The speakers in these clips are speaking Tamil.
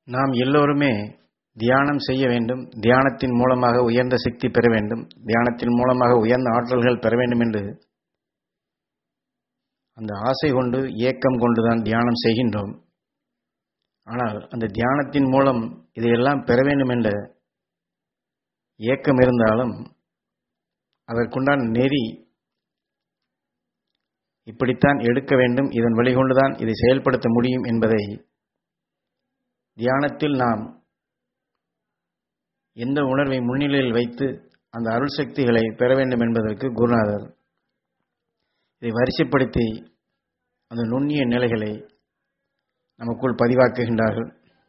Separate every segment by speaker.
Speaker 1: நாம் எல்லோருமே தியானம் செய்ய வேண்டும் தியானத்தின் மூலமாக உயர்ந்த சக்தி பெற வேண்டும் தியானத்தின் மூலமாக உயர்ந்த ஆற்றல்கள் பெற வேண்டும் என்று அந்த ஆசை கொண்டு ஏக்கம் கொண்டுதான் தியானம் செய்கின்றோம் ஆனால் அந்த தியானத்தின் மூலம் இதையெல்லாம் பெற வேண்டும் என்ற ஏக்கம் இருந்தாலும் அதற்குண்டான நெறி இப்படித்தான் எடுக்க வேண்டும் இதன் வழிகொண்டுதான் இதை செயல்படுத்த முடியும் என்பதை தியானத்தில் நாம் எந்த உணர்வை முன்னிலையில் வைத்து அந்த அருள் சக்திகளை பெற வேண்டும் என்பதற்கு குருநாதர் இதை வரிசைப்படுத்தி அந்த நுண்ணிய நிலைகளை நமக்குள் பதிவாக்குகின்றார்கள்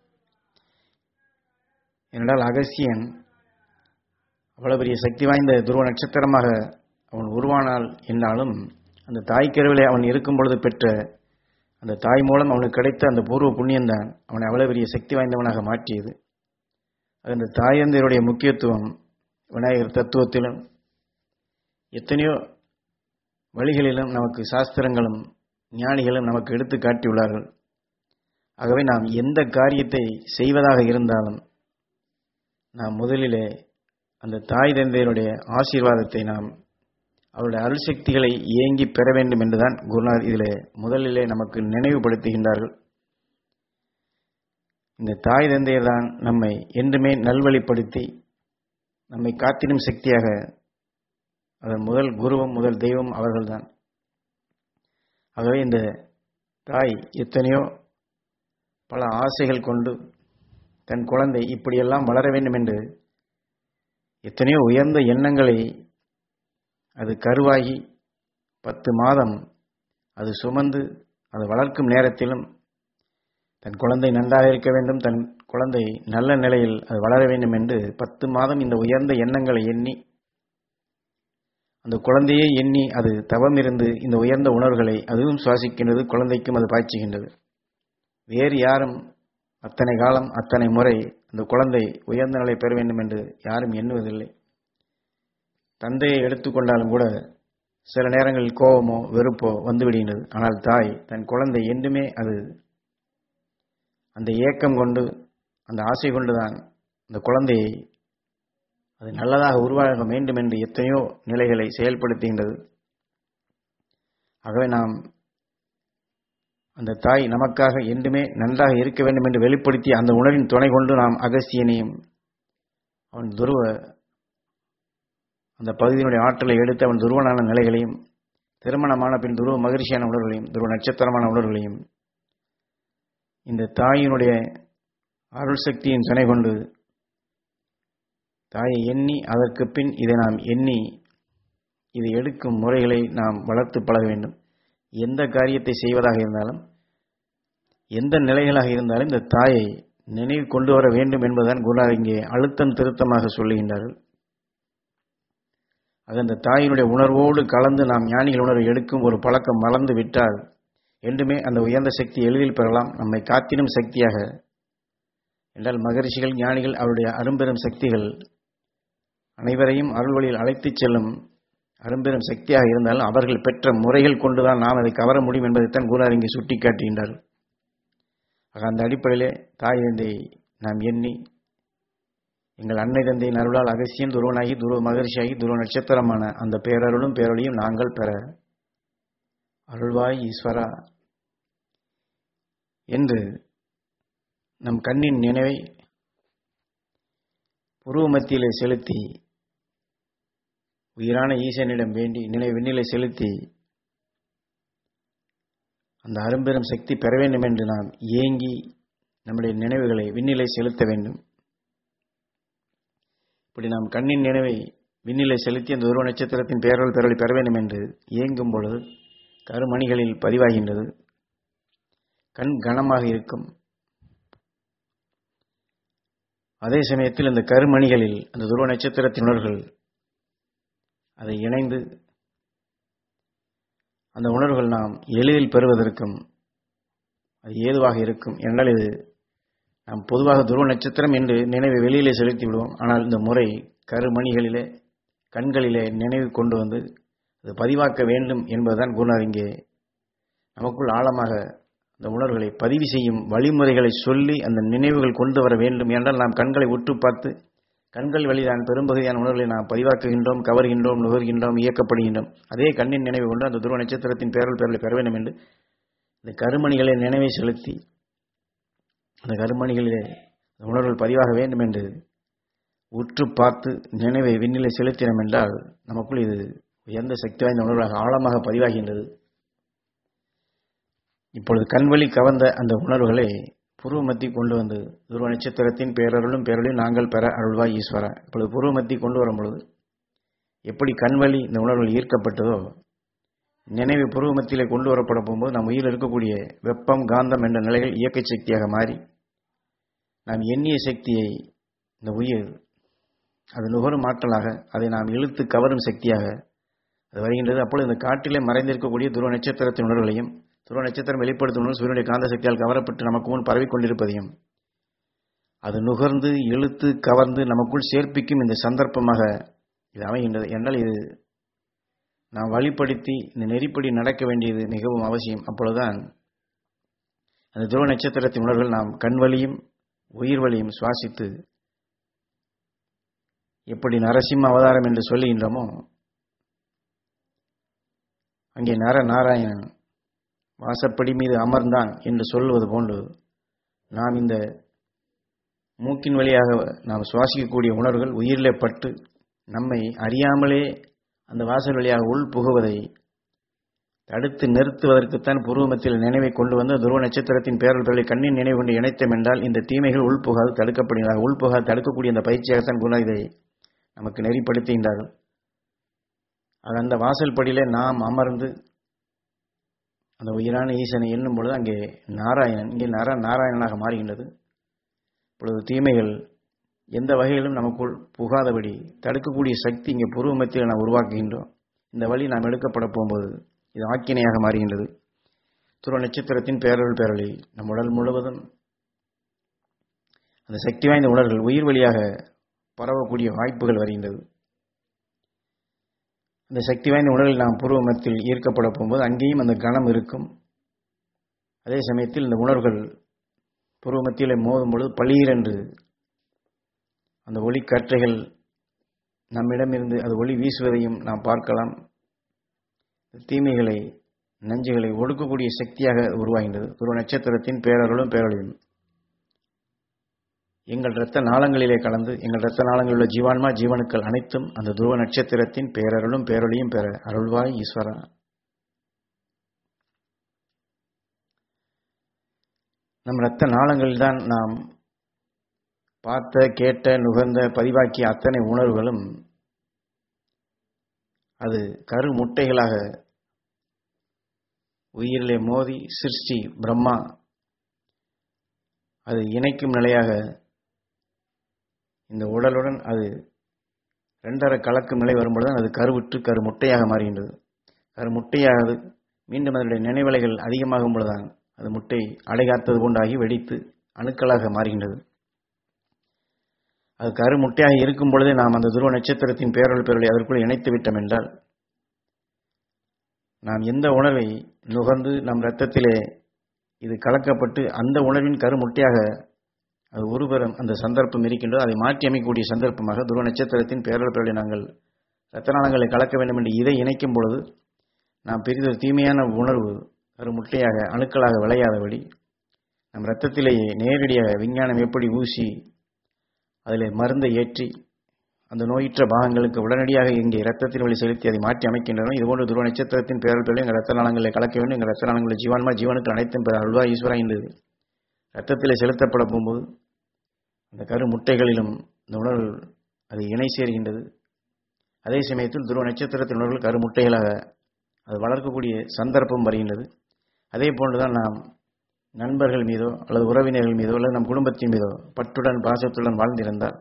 Speaker 1: ஏனென்றால் அகசியன் அவ்வளவு பெரிய சக்தி வாய்ந்த துருவ நட்சத்திரமாக அவன் உருவானால் என்றாலும் அந்த தாய் கருவிலே அவன் இருக்கும் பொழுது பெற்ற அந்த தாய் மூலம் அவனுக்கு கிடைத்த அந்த பூர்வ புண்ணியம்தான் அவனை அவ்வளவு பெரிய சக்தி வாய்ந்தவனாக மாற்றியது அது அந்த தாயந்தருடைய முக்கியத்துவம் விநாயகர் தத்துவத்திலும் எத்தனையோ வழிகளிலும் நமக்கு சாஸ்திரங்களும் ஞானிகளும் நமக்கு எடுத்து காட்டியுள்ளார்கள் ஆகவே நாம் எந்த காரியத்தை செய்வதாக இருந்தாலும் நாம் முதலிலே அந்த தாய் தந்தையருடைய ஆசீர்வாதத்தை நாம் அவருடைய அருள் சக்திகளை ஏங்கி பெற வேண்டும் என்றுதான் குருநாதர் இதிலே முதலிலே நமக்கு நினைவுபடுத்துகின்றார்கள் இந்த தாய் தந்தையர் தான் நம்மை என்றுமே நல்வழிப்படுத்தி நம்மை காத்திடும் சக்தியாக அதன் முதல் குருவும் முதல் தெய்வம் அவர்கள்தான் ஆகவே இந்த தாய் எத்தனையோ பல ஆசைகள் கொண்டு தன் குழந்தை இப்படியெல்லாம் வளர வேண்டும் என்று எத்தனையோ உயர்ந்த எண்ணங்களை அது கருவாகி பத்து மாதம் அது சுமந்து அது வளர்க்கும் நேரத்திலும் தன் குழந்தை நன்றாக இருக்க வேண்டும் தன் குழந்தை நல்ல நிலையில் அது வளர வேண்டும் என்று பத்து மாதம் இந்த உயர்ந்த எண்ணங்களை எண்ணி அந்த குழந்தையே எண்ணி அது தவம் இருந்து இந்த உயர்ந்த உணர்வுகளை அதுவும் சுவாசிக்கின்றது குழந்தைக்கும் அது பாய்ச்சுகின்றது வேறு யாரும் அத்தனை காலம் அத்தனை முறை அந்த குழந்தை உயர்ந்த நிலை பெற வேண்டும் என்று யாரும் எண்ணுவதில்லை தந்தையை எடுத்துக்கொண்டாலும் கூட சில நேரங்களில் கோபமோ வெறுப்போ வந்துவிடுகின்றது ஆனால் தாய் தன் குழந்தை என்றுமே அது அந்த ஏக்கம் கொண்டு அந்த ஆசை கொண்டுதான் அந்த குழந்தையை அது நல்லதாக உருவாக வேண்டும் என்று எத்தனையோ நிலைகளை செயல்படுத்துகின்றது ஆகவே நாம் அந்த தாய் நமக்காக என்றுமே நன்றாக இருக்க வேண்டும் என்று வெளிப்படுத்தி அந்த உணர்வின் துணை கொண்டு நாம் அகசியனையும் அவன் துருவ அந்த பகுதியினுடைய ஆற்றலை எடுத்து அவன் துருவனான நிலைகளையும் திருமணமான பின் துருவ மகிழ்ச்சியான உணர்வுகளையும் துருவ நட்சத்திரமான உணர்வுகளையும் இந்த தாயினுடைய அருள் சக்தியின் துணை கொண்டு தாயை எண்ணி அதற்கு பின் இதை நாம் எண்ணி இதை எடுக்கும் முறைகளை நாம் வளர்த்து பழக வேண்டும் எந்த காரியத்தை செய்வதாக இருந்தாலும் எந்த நிலைகளாக இருந்தாலும் இந்த தாயை நினைவு கொண்டு வர வேண்டும் என்பதுதான் குருநாதர் இங்கே அழுத்தம் திருத்தமாக சொல்லுகின்றார்கள் அது அந்த தாயினுடைய உணர்வோடு கலந்து நாம் ஞானிகள் உணர்வை எடுக்கும் ஒரு பழக்கம் மலர்ந்து விட்டால் என்றுமே அந்த உயர்ந்த சக்தி எளிதில் பெறலாம் நம்மை காத்திடும் சக்தியாக என்றால் மகரிஷிகள் ஞானிகள் அவருடைய அரும்பெரும் சக்திகள் அனைவரையும் அருள் வழியில் அழைத்துச் செல்லும் அரும்பெரும் சக்தியாக இருந்தாலும் அவர்கள் பெற்ற முறைகள் கொண்டுதான் நாம் அதை கவர முடியும் என்பதைத்தான் குருநாதர் இங்கே சுட்டிக்காட்டுகின்றார் ஆக அந்த அடிப்படையிலே தாய் தந்தை நாம் எண்ணி எங்கள் அன்னை தந்தையின் அருளால் அகசியன் துருவனாகி துருவ மகரிஷியாகி துருவ நட்சத்திரமான அந்த பேரருளும் பேரொழியும் நாங்கள் பெற அருள்வாய் ஈஸ்வரா என்று நம் கண்ணின் நினைவை புருவ மத்தியிலே செலுத்தி உயிரான ஈசனிடம் வேண்டி நினைவு விண்ணிலை செலுத்தி அந்த அரும்பெரும் சக்தி பெற வேண்டும் என்று நாம் ஏங்கி நம்முடைய நினைவுகளை விண்ணிலை செலுத்த வேண்டும் இப்படி நாம் கண்ணின் நினைவை விண்ணிலை செலுத்தி அந்த உருவ நட்சத்திரத்தின் பேரல் பெறலை பெற வேண்டும் என்று ஏங்கும் பொழுது கருமணிகளில் பதிவாகின்றது கண் கனமாக இருக்கும் அதே சமயத்தில் இந்த கருமணிகளில் அந்த துருவ நட்சத்திரத்தின் உணர்வுகள் அதை இணைந்து அந்த உணர்வுகள் நாம் எளிதில் பெறுவதற்கும் அது ஏதுவாக இருக்கும் என்றால் இது நாம் பொதுவாக துருவ நட்சத்திரம் என்று நினைவை வெளியிலே செலுத்தி விடுவோம் ஆனால் இந்த முறை கருமணிகளிலே கண்களிலே நினைவு கொண்டு வந்து அது பதிவாக்க வேண்டும் என்பதுதான் குருநாதர் இங்கே நமக்குள் ஆழமாக அந்த உணர்வுகளை பதிவு செய்யும் வழிமுறைகளை சொல்லி அந்த நினைவுகள் கொண்டு வர வேண்டும் என்றால் நாம் கண்களை உற்று பார்த்து கண்கள் வழிதான் பெரும்பகுதியான உணர்வுகளை நாம் பதிவாக்குகின்றோம் கவர்கின்றோம் நுகர்கின்றோம் இயக்கப்படுகின்றோம் அதே கண்ணின் நினைவு கொண்டு அந்த துருவ நட்சத்திரத்தின் பேரல் பேரலை பெற வேண்டும் என்று இந்த கருமணிகளை நினைவை செலுத்தி அந்த கருமணிகளிலே உணர்வுகள் பதிவாக வேண்டும் என்று உற்று பார்த்து நினைவை விண்ணிலை செலுத்தினோம் என்றால் நமக்குள் இது உயர்ந்த சக்தி வாய்ந்த உணர்வாக ஆழமாக பதிவாகின்றது இப்பொழுது கண்வழி கவர்ந்த அந்த உணர்வுகளை புருவமத்தி கொண்டு வந்து துருவ நட்சத்திரத்தின் பேரருளும் பேரொழியும் நாங்கள் பெற அருள்வாய் ஈஸ்வரா இப்பொழுது புருவமத்தி கொண்டு வரும் பொழுது எப்படி கண்வழி இந்த உணர்வுகள் ஈர்க்கப்பட்டதோ நினைவு புருவமத்திலே கொண்டு வரப்பட போகும்போது நம் உயிரில் இருக்கக்கூடிய வெப்பம் காந்தம் என்ற நிலைகள் இயக்க சக்தியாக மாறி நாம் எண்ணிய சக்தியை இந்த உயிர் அது நுகரும் ஆற்றலாக அதை நாம் இழுத்து கவரும் சக்தியாக அது வருகின்றது அப்பொழுது இந்த காட்டிலே மறைந்திருக்கக்கூடிய துருவ நட்சத்திரத்தின் உணர்வுகளையும் துருவ நட்சத்திரம் வெளிப்படுத்தும் சூரியனுடைய காந்த சக்தியால் கவரப்பட்டு நமக்கு முன் பரவிக் கொண்டிருப்பதையும் அது நுகர்ந்து இழுத்து கவர்ந்து நமக்குள் சேர்ப்பிக்கும் இந்த சந்தர்ப்பமாக இது அமைகின்றது என்றால் இது நாம் வழிப்படுத்தி இந்த நெறிப்படி நடக்க வேண்டியது மிகவும் அவசியம் அப்பொழுதுதான் அந்த துருவ நட்சத்திரத்தின் உணர்வுகள் நாம் கண் வழியும் உயிர் வழியும் சுவாசித்து எப்படி நரசிம்ம அவதாரம் என்று சொல்லுகின்றோமோ அங்கே நர நாராயணன் வாசப்படி மீது அமர்ந்தான் என்று சொல்லுவது போன்று நாம் இந்த மூக்கின் வழியாக நாம் சுவாசிக்கக்கூடிய உணர்வுகள் உயிரிலே பட்டு நம்மை அறியாமலே அந்த வாசல் வழியாக உள் புகுவதை தடுத்து நிறுத்துவதற்குத்தான் பூர்வமத்தில் நினைவை கொண்டு வந்து துருவ நட்சத்திரத்தின் பேரல்களை கண்ணின் நினைவு கொண்டு இணைத்தம் என்றால் இந்த தீமைகள் உள்புகாது தடுக்கப்படுகிறார் உள்புகாது தடுக்கக்கூடிய அந்த பயிற்சியாகத்தான் குண இதை நமக்கு நெறிப்படுத்துகின்றார்கள் அது அந்த வாசல் படியிலே நாம் அமர்ந்து அந்த உயிரான ஈசனை எண்ணும் பொழுது அங்கே நாராயணன் இங்கே நர நாராயணனாக மாறுகின்றது இப்பொழுது தீமைகள் எந்த வகையிலும் நமக்குள் புகாதபடி தடுக்கக்கூடிய சக்தி இங்கே பூர்வ மத்தியில் நாம் உருவாக்குகின்றோம் இந்த வழி நாம் எடுக்கப்பட போகும்போது இது ஆக்கினையாக மாறுகின்றது துருவ நட்சத்திரத்தின் பேரருள் பேரொழி நம் உடல் முழுவதும் அந்த சக்தி வாய்ந்த உணர்வுகள் உயிர் வழியாக பரவக்கூடிய வாய்ப்புகள் வருகின்றது அந்த சக்தி வாய்ந்த உணர்வில் நாம் பூர்வ மத்தியில் ஈர்க்கப்பட போகும்போது அங்கேயும் அந்த கணம் இருக்கும் அதே சமயத்தில் இந்த உணர்வுகள் பூர்வ மத்தியிலே மோதும் பொழுது பளீர் என்று அந்த ஒளி கற்றைகள் நம்மிடமிருந்து அது ஒளி வீசுவதையும் நாம் பார்க்கலாம் தீமைகளை நஞ்சுகளை ஒடுக்கக்கூடிய சக்தியாக உருவாகின்றது துருவ நட்சத்திரத்தின் பேரருளும் பேரொழியும் எங்கள் இரத்த நாளங்களிலே கலந்து எங்கள் இரத்த நாளங்களில் உள்ள ஜீவான்மா ஜீவனுக்கள் அனைத்தும் அந்த துருவ நட்சத்திரத்தின் பேரருளும் பேரொழியும் பெற அருள்வாய் ஈஸ்வரா நம் இரத்த நாளங்களில் தான் நாம் பார்த்த கேட்ட நுகர்ந்த பதிவாக்கிய அத்தனை உணர்வுகளும் அது கரு முட்டைகளாக உயிரிலே மோதி சிருஷ்டி பிரம்மா அது இணைக்கும் நிலையாக இந்த உடலுடன் அது ரெண்டரை கலக்கும் நிலை வரும்பொழுது அது கருவுற்று கரு முட்டையாக மாறுகின்றது கரு முட்டையானது மீண்டும் அதனுடைய நினைவலைகள் அதிகமாகும் பொழுதுதான் அது முட்டை அடைகாத்தது கொண்டாகி வெடித்து அணுக்களாக மாறுகின்றது அது கரு முட்டையாக இருக்கும் பொழுதே நாம் அந்த துருவ நட்சத்திரத்தின் பேரல் பேரலை அதற்குள் இணைத்து விட்டோம் என்றால் நாம் எந்த உணர்வை நுகர்ந்து நம் இரத்தத்திலே இது கலக்கப்பட்டு அந்த உணர்வின் கரு முட்டையாக அது ஒருபெறும் அந்த சந்தர்ப்பம் இருக்கின்றதோ அதை மாற்றி அமைக்கக்கூடிய சந்தர்ப்பமாக துருவ நட்சத்திரத்தின் பேரல் பேரலை நாங்கள் இரத்த நாளங்களை கலக்க வேண்டும் என்று இதை இணைக்கும் பொழுது நாம் பெரிதொரு தீமையான உணர்வு கரு முட்டையாக அணுக்களாக விளையாதபடி நம் இரத்தத்திலேயே நேரடியாக விஞ்ஞானம் எப்படி ஊசி அதில் மருந்தை ஏற்றி அந்த நோயுற்ற பாகங்களுக்கு உடனடியாக இங்கே இரத்தத்தின் வழி செலுத்தி அதை மாற்றி அமைக்கின்றன இதுபோன்று துருவ நட்சத்திரத்தின் பேரல்களை எங்கள் ரத்த நாளங்களை கலக்க வேண்டும் எங்கள் ரத்த நாளங்களை ஜீவான்மா ஜீவனுக்கு அனைத்தும் பெற அல்வா ஈஸ்வரா என்றது ரத்தத்திலே செலுத்தப்பட போகும்போது அந்த கரு முட்டைகளிலும் இந்த உணர்வு அது இணை சேர்கின்றது அதே சமயத்தில் துருவ நட்சத்திரத்தின் உணர்வுகள் கரு முட்டைகளாக அது வளர்க்கக்கூடிய சந்தர்ப்பம் வருகின்றது அதே போன்றுதான் நாம் நண்பர்கள் மீதோ அல்லது உறவினர்கள் மீதோ அல்லது நம் குடும்பத்தின் மீதோ பற்றுடன் பாசத்துடன் வாழ்ந்திருந்தால்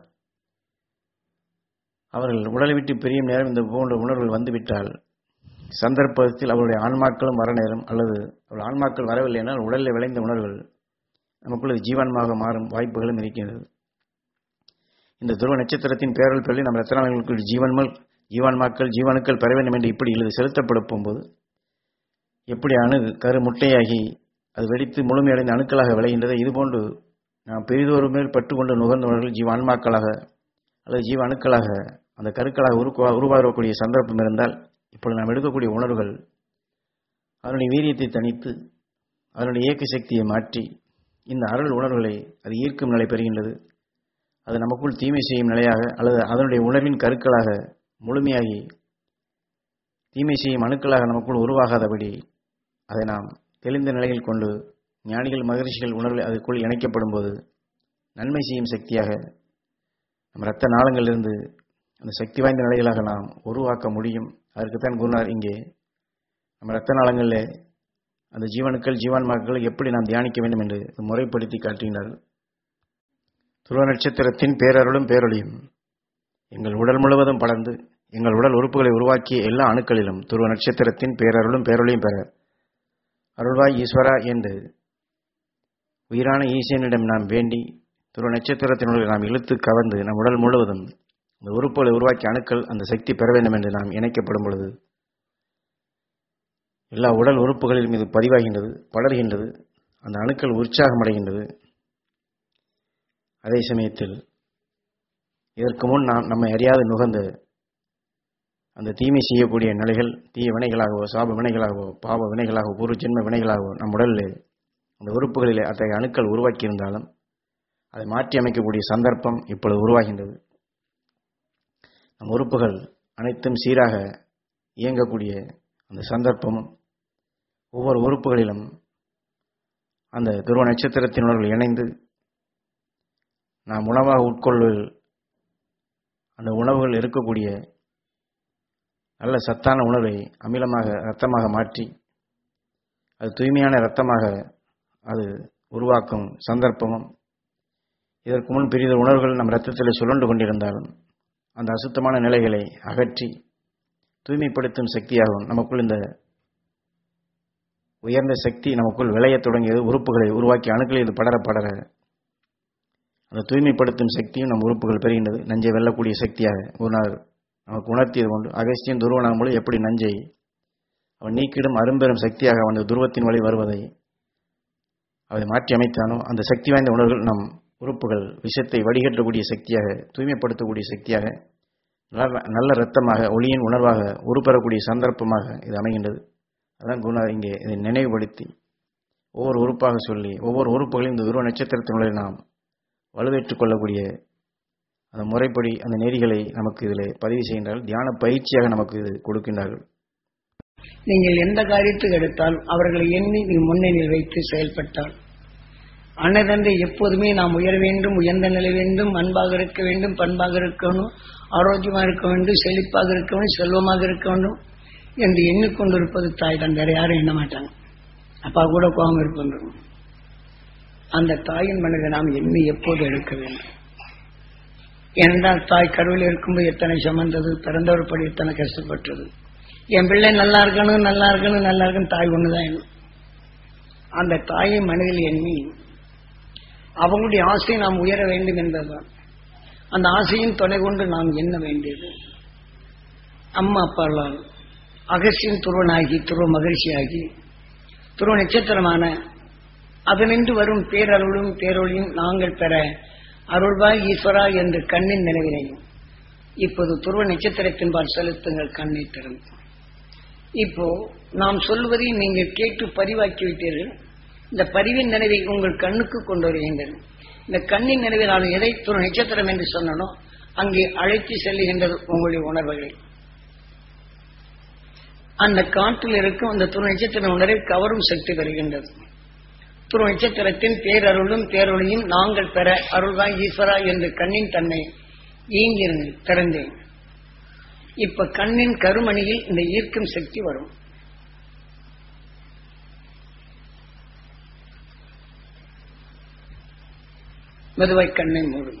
Speaker 1: அவர்கள் உடலை விட்டு பிரியும் நேரம் இந்த போன்ற உணர்வுகள் வந்துவிட்டால் சந்தர்ப்பத்தில் அவருடைய ஆன்மாக்களும் வர நேரம் அல்லது அவருடைய ஆன்மாக்கள் வரவில்லை என்றால் உடலில் விளைந்த உணர்வுகள் நமக்குள்ள ஜீவன்மாக மாறும் வாய்ப்புகளும் இருக்கின்றது இந்த துருவ நட்சத்திரத்தின் பேரல் பள்ளி நம் ரத்தனாளர்களுக்கு ஜீவன்மல் ஜீவான்மாக்கள் ஜீவனுக்கள் பெற வேண்டும் என்று இப்படி எழுது செலுத்தப்பட போகும்போது எப்படி அணு கரு முட்டையாகி அது வெடித்து முழுமையடைந்த அணுக்களாக விளைகின்றது இதுபோன்று நாம் பெரிதொரு மேல் பட்டுக்கொண்டு நுகர்ந்தவர்கள் ஜீவ ஆன்மாக்களாக அல்லது ஜீவ அணுக்களாக அந்த கருக்களாக உருவா உருவாகக்கூடிய சந்தர்ப்பம் இருந்தால் இப்பொழுது நாம் எடுக்கக்கூடிய உணர்வுகள் அதனுடைய வீரியத்தை தணித்து அதனுடைய இயக்க சக்தியை மாற்றி இந்த அருள் உணர்வுகளை அது ஈர்க்கும் நிலை பெறுகின்றது அது நமக்குள் தீமை செய்யும் நிலையாக அல்லது அதனுடைய உணர்வின் கருக்களாக முழுமையாகி தீமை செய்யும் அணுக்களாக நமக்குள் உருவாகாதபடி அதை நாம் தெளிந்த நிலையில் கொண்டு ஞானிகள் மகரிஷிகள் உணர்வில் அதற்குள் இணைக்கப்படும் போது நன்மை செய்யும் சக்தியாக நம் இரத்த நாளங்களிலிருந்து அந்த சக்தி வாய்ந்த நிலைகளாக நாம் உருவாக்க முடியும் அதற்குத்தான் குருநார் இங்கே நம்ம இரத்த நாளங்களில் அந்த ஜீவனுக்கள் ஜீவான்மாக்கள் எப்படி நாம் தியானிக்க வேண்டும் என்று முறைப்படுத்தி காட்டுகின்றார்கள் துருவ நட்சத்திரத்தின் பேரருளும் பேரொழியும் எங்கள் உடல் முழுவதும் படர்ந்து எங்கள் உடல் உறுப்புகளை உருவாக்கிய எல்லா அணுக்களிலும் துருவ நட்சத்திரத்தின் பேரருளும் பேரொழியும் பெற அருள்வாய் ஈஸ்வரா என்று உயிரான ஈசனிடம் நாம் வேண்டி துருவ நட்சத்திரத்தினுடைய நாம் இழுத்து கவர்ந்து நம் உடல் முழுவதும் அந்த உறுப்புகளை உருவாக்கிய அணுக்கள் அந்த சக்தி பெற வேண்டும் என்று நாம் இணைக்கப்படும் பொழுது எல்லா உடல் உறுப்புகளிலும் இது பதிவாகின்றது படர்கின்றது அந்த அணுக்கள் உற்சாகமடைகின்றது அதே சமயத்தில் இதற்கு முன் நாம் நம்மை அறியாது நுகர்ந்த அந்த தீமை செய்யக்கூடிய நிலைகள் தீய வினைகளாகவோ சாப வினைகளாகவோ பாவ வினைகளாகவோ ஒரு ஜென்ம வினைகளாகவோ நம் உடலில் அந்த உறுப்புகளிலே அத்தகைய அணுக்கள் உருவாக்கியிருந்தாலும் அதை மாற்றி அமைக்கக்கூடிய சந்தர்ப்பம் இப்பொழுது உருவாகின்றது நம் உறுப்புகள் அனைத்தும் சீராக இயங்கக்கூடிய அந்த சந்தர்ப்பமும் ஒவ்வொரு உறுப்புகளிலும் அந்த துருவ நட்சத்திரத்தினுடன் இணைந்து நாம் உணவாக உட்கொள்வதில் அந்த உணவுகள் இருக்கக்கூடிய நல்ல சத்தான உணவை அமிலமாக இரத்தமாக மாற்றி அது தூய்மையான இரத்தமாக அது உருவாக்கும் சந்தர்ப்பமும் இதற்கு முன் பெரிய உணர்வுகள் நம் இரத்தத்தில் சுழண்டு கொண்டிருந்தாலும் அந்த அசுத்தமான நிலைகளை அகற்றி தூய்மைப்படுத்தும் சக்தியாகும் நமக்குள் இந்த உயர்ந்த சக்தி நமக்குள் விளையத் தொடங்கியது உறுப்புகளை உருவாக்கி அணுக்களில் இது படர படர அந்த தூய்மைப்படுத்தும் சக்தியும் நம் உறுப்புகள் பெறுகின்றது நஞ்சை வெல்லக்கூடிய சக்தியாக ஒரு நாள் நமக்கு உணர்த்தியது கொண்டு அகஸ்தியன் துருவனாகும் பொழுது எப்படி நஞ்சை அவன் நீக்கிடும் அரும்பெரும் சக்தியாக அவன் துருவத்தின் வழி வருவதை அதை மாற்றி அமைத்தானோ அந்த சக்தி வாய்ந்த உணர்வுகள் நம் உறுப்புகள் விஷத்தை வடிகட்டக்கூடிய சக்தியாக தூய்மைப்படுத்தக்கூடிய சக்தியாக நல்ல நல்ல இரத்தமாக ஒளியின் உணர்வாக உருப்பெறக்கூடிய சந்தர்ப்பமாக இது அமைகின்றது அதான் குருநாதர் இங்கே இதை நினைவுபடுத்தி ஒவ்வொரு உறுப்பாக சொல்லி ஒவ்வொரு உறுப்புகளையும் இந்த துருவ நட்சத்திரத்தினுடைய நாம் வலுவேற்றுக் கொள்ளக்கூடிய அந்த முறைப்படி அந்த நெறிகளை நமக்கு இதில் பதிவு செய்கின்றார்கள் தியான பயிற்சியாக நமக்கு இது கொடுக்கின்றார்கள்
Speaker 2: நீங்கள் எந்த காரியத்துக்கு எடுத்தால் அவர்களை எண்ணி நீ முன்னணியில் வைத்து செயல்பட்டால் அன்னதந்தை எப்போதுமே நாம் உயர வேண்டும் உயர்ந்த நிலை வேண்டும் அன்பாக இருக்க வேண்டும் பண்பாக இருக்கணும் ஆரோக்கியமாக இருக்க வேண்டும் செழிப்பாக இருக்க வேண்டும் செல்வமாக இருக்க வேண்டும் என்று எண்ணிக்கொண்டிருப்பது தாய் தான் வேற யாரும் எண்ண மாட்டாங்க அப்பா கூட கோபம் இருப்பாங்க அந்த தாயின் மனதை நாம் எண்ணி எப்போது எடுக்க வேண்டும் ஏனென்றால் தாய் கருவில் இருக்கும்போது எத்தனை சுமந்தது பிறந்தவர் படி எத்தனை கஷ்டப்பட்டது என் பிள்ளை நல்லா இருக்கணும் நல்லா இருக்கணும் நல்லா இருக்கணும் தாய் ஒண்ணுதான் எண்ணும் அந்த தாயை மனதில் எண்ணி அவங்களுடைய ஆசை நாம் உயர வேண்டும் என்பதுதான் அந்த ஆசையின் துணை கொண்டு நாம் எண்ண வேண்டியது அம்மா அப்பாளால் அகசியின் துருவனாகி துருவ மகிழ்ச்சியாகி துருவ நட்சத்திரமான அதனின்று வரும் பேரருளும் பேரொழியும் நாங்கள் பெற அருள்வாய் ஈஸ்வரா என்று கண்ணின் நினைவினையும் இப்போது துருவ நட்சத்திரத்தின்பால் செலுத்துங்கள் கண்ணை திறந்து இப்போ நாம் சொல்வதை நீங்கள் கேட்டு பதிவாக்கி விட்டீர்கள் இந்த பதிவின் நினைவை உங்கள் கண்ணுக்கு கொண்டு வருகின்றது இந்த கண்ணின் நினைவை நான் எதை துரு நட்சத்திரம் என்று சொன்னனோ அங்கே அழைத்து செல்லுகின்றது உங்களுடைய உணர்வுகளை அந்த காற்றில் இருக்கும் அந்த துரு நட்சத்திர உணர்வை கவரும் சக்தி பெறுகின்றது துரு நட்சத்திரத்தின் பேரருளும் பேரொழியும் நாங்கள் பெற அருள்வாய் ஈஸ்வரா என்று கண்ணின் தன்னை ஈங்கிருந்து திறந்தேன் இப்ப கண்ணின் கருமணியில் இந்த ஈர்க்கும் சக்தி வரும் மெதுவாய் கண்ணை மூடும்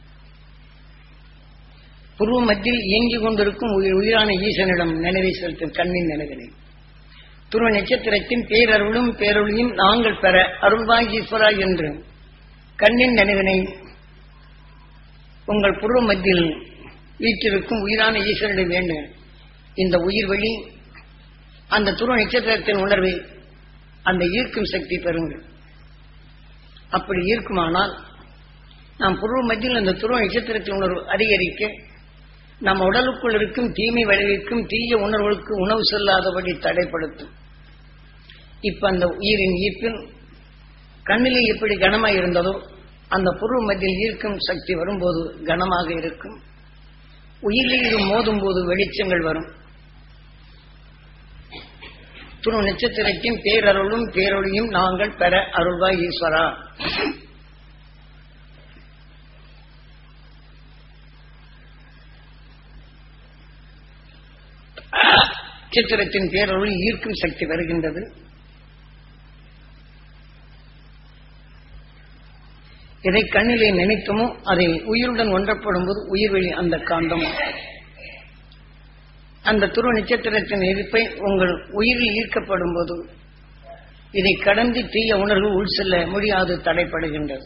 Speaker 2: புருவ மத்தியில் இயங்கிக் கொண்டிருக்கும் உயிர் உயிரான ஈசனிடம் நினைவை செலுத்தும் கண்ணின் நினைவினை துருவ நட்சத்திரத்தின் பேரருளும் பேரொழியும் நாங்கள் பெற அருள்வாய் ஈஸ்வரா என்று கண்ணின் நினைவினை உங்கள் புருவ மத்தியில் வீற்றிருக்கும் உயிரான ஈஸ்வரனிடம் வேண்டும் இந்த உயிர் வழி அந்த துருவ நட்சத்திரத்தின் உணர்வை அந்த ஈர்க்கும் சக்தி பெறுங்கள் அப்படி ஈர்க்குமானால் நாம் புருவ மத்தியில் அந்த துருவ நட்சத்திரத்தின் உணர்வு அதிகரிக்க நம்ம உடலுக்குள் இருக்கும் தீமை விளைவிக்கும் தீய உணர்வுகளுக்கு உணவு செல்லாதபடி தடைப்படுத்தும் இப்ப அந்த உயிரின் ஈர்ப்பில் கண்ணிலே எப்படி கனமாக இருந்ததோ அந்த புருவ மத்தியில் ஈர்க்கும் சக்தி வரும்போது கனமாக இருக்கும் உயிரில் இது மோதும் போது வெளிச்சங்கள் வரும் துணு நட்சத்திரத்தின் பேரருளும் பேரொழியும் நாங்கள் பெற அருள்வாய் ஈஸ்வரா நட்சத்திரத்தின் பேரொழி ஈர்க்கும் சக்தி வருகின்றது எதை கண்ணிலே நினைத்தமோ அதை உயிருடன் ஒன்றப்படும் போது உயிர்வெளி அந்த காந்தம் அந்த துருவ நட்சத்திரத்தின் எதிர்ப்பை உங்கள் உயிரில் ஈர்க்கப்படும் போது இதை கடந்து தீய உணர்வு உள் செல்ல முடியாது தடைப்படுகின்றது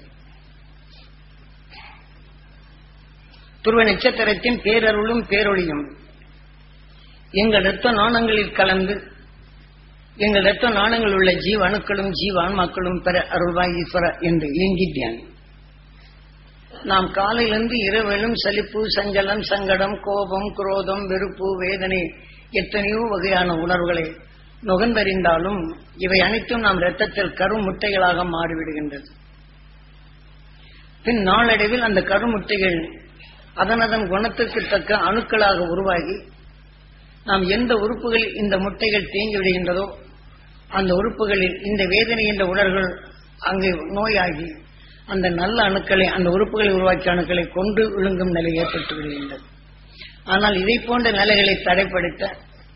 Speaker 2: துருவ நட்சத்திரத்தின் பேரருளும் பேரொழியும் எங்கள் இரத்த நாணங்களில் கலந்து எங்கள் இரத்த நாணங்கள் உள்ள ஜீவ அணுக்களும் ஜீவ ஆன்மாக்களும் பெற அருள்வாய் ஈஸ்வர என்று இயங்கி தியானம் நாம் காலையிலிருந்து இரவிலும் சலிப்பு சஞ்சலம் சங்கடம் கோபம் குரோதம் வெறுப்பு வேதனை எத்தனையோ வகையான உணர்வுகளை நுகர்ந்தறிந்தாலும் இவை அனைத்தும் நாம் இரத்தத்தில் கருமுட்டைகளாக மாறிவிடுகின்றது பின் நாளடைவில் அந்த கருமுட்டைகள் அதனதன் குணத்திற்கு தக்க அணுக்களாக உருவாகி நாம் எந்த உறுப்புகளில் இந்த முட்டைகள் தேங்கி விடுகின்றதோ அந்த உறுப்புகளில் இந்த வேதனை என்ற உணர்வுகள் அங்கு நோயாகி அந்த நல்ல அணுக்களை அந்த உறுப்புகளை உருவாக்கிய அணுக்களை கொண்டு விழுங்கும் நிலை ஏற்பட்டு விடுகின்றது ஆனால் இதை போன்ற நிலைகளை தடைப்படுத்த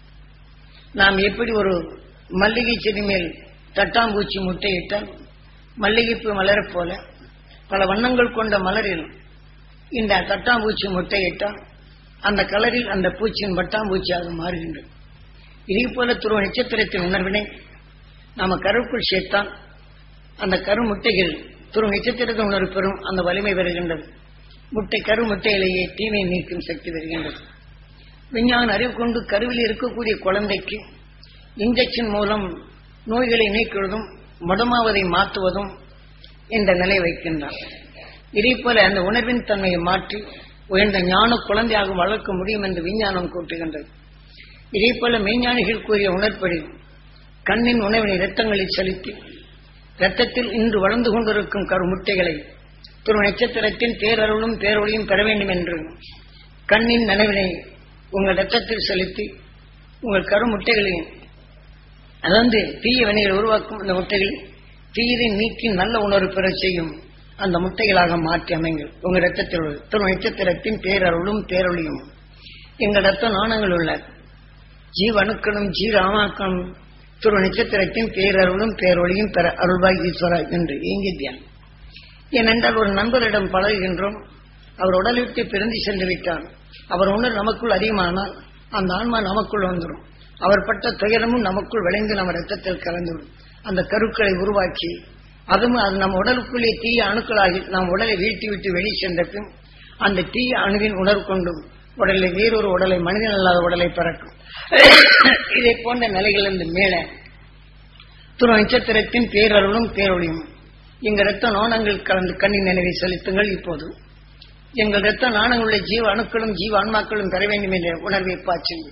Speaker 2: நாம் எப்படி ஒரு மல்லிகை செடி மேல் தட்டாம்பூச்சி முட்டையிட்டால் மல்லிகைப்பூ மலரப் போல பல வண்ணங்கள் கொண்ட மலரில் இந்த தட்டாம்பூச்சி முட்டையிட்டால் அந்த கலரில் அந்த பூச்சியின் பட்டாம்பூச்சியாக மாறுகின்றது இதே போல துருவ நட்சத்திரத்தின் உணர்வினை நாம கருவுக்குள் சேர்த்தால் அந்த கரு முட்டைகள் துருவ நட்சத்திரத்தின் உணர்வு பெறும் அந்த வலிமை வருகின்றது முட்டை கரு முட்டையிலேயே தீமை நீக்கும் சக்தி வருகின்றது விஞ்ஞான அறிவு கொண்டு கருவில் இருக்கக்கூடிய குழந்தைக்கு இன்ஜெக்ஷன் மூலம் நோய்களை நீக்குவதும் முடமாவதை மாற்றுவதும் என்ற நிலை வைக்கின்றார் இதே போல அந்த உணர்வின் தன்மையை மாற்றி உயர்ந்த ஞான குழந்தையாக வளர்க்க முடியும் என்று விஞ்ஞானம் கூட்டுகின்றது இதே போல மெய்ஞானிகள் கூறிய உணர்ப்படி கண்ணின் உணவினை இரத்தங்களில் செலுத்தி இரத்தத்தில் இன்று வளர்ந்து கொண்டிருக்கும் கரு முட்டைகளை துரு நட்சத்திரத்தின் பேரருளும் பேரொழியும் பெற வேண்டும் என்று கண்ணின் நனவினை உங்கள் இரத்தத்தில் செலுத்தி உங்கள் கரு முட்டைகளில் அதாவது தீய வினைகளை உருவாக்கும் அந்த முட்டைகள் தீயதை நீக்கி நல்ல உணர்வு பெற செய்யும் அந்த முட்டைகளாக மாற்றி அமைங்கள் உங்கள் ரத்தத்தில் உள்ள துரு நட்சத்திரத்தின் பேரருளும் பேரொழியும் எங்கள் ரத்த நாணங்கள் உள்ள ஜீவணுக்களும் ஜீராமாக்களும் துரு நட்சத்திரத்தின் பேரருளும் பேரொழியும் பெற அருள்வாய் ஈஸ்வரா என்று இயங்கி தியானம் ஏனென்றால் ஒரு நண்பரிடம் பழகுகின்றோம் அவர் உடலை விட்டு பிறந்து சென்று விட்டார் அவர் உணர் நமக்குள் அதிகமானால் அந்த ஆன்மா நமக்குள் வந்துடும் அவர் பட்ட துயரமும் நமக்குள் விளைந்து நம்ம ரத்தத்தில் கலந்துவிடும் அந்த கருக்களை உருவாக்கி அதுவும் அது நம் உடலுக்குள்ளே தீய அணுக்களாகி நாம் உடலை வீழ்த்தி விட்டு வெளியே சென்ற பின் அந்த தீய அணுவின் உணர்வு கொண்டு உடலை வேறொரு உடலை மனிதன் அல்லாத உடலை பிறக்கும் இதை போன்ற நிலைகளிலிருந்து மேலே துரு நட்சத்திரத்தின் பேரருளும் பேரொழியும் எங்கள் இரத்த நாணங்கள் கலந்து கண்ணின் நினைவை செலுத்துங்கள் இப்போது எங்கள் இரத்த நாணங்களுடைய ஜீவ அணுக்களும் ஜீவ ஆன்மாக்களும் பெற வேண்டும் என்ற உணர்வை பாய்ச்சுங்கள்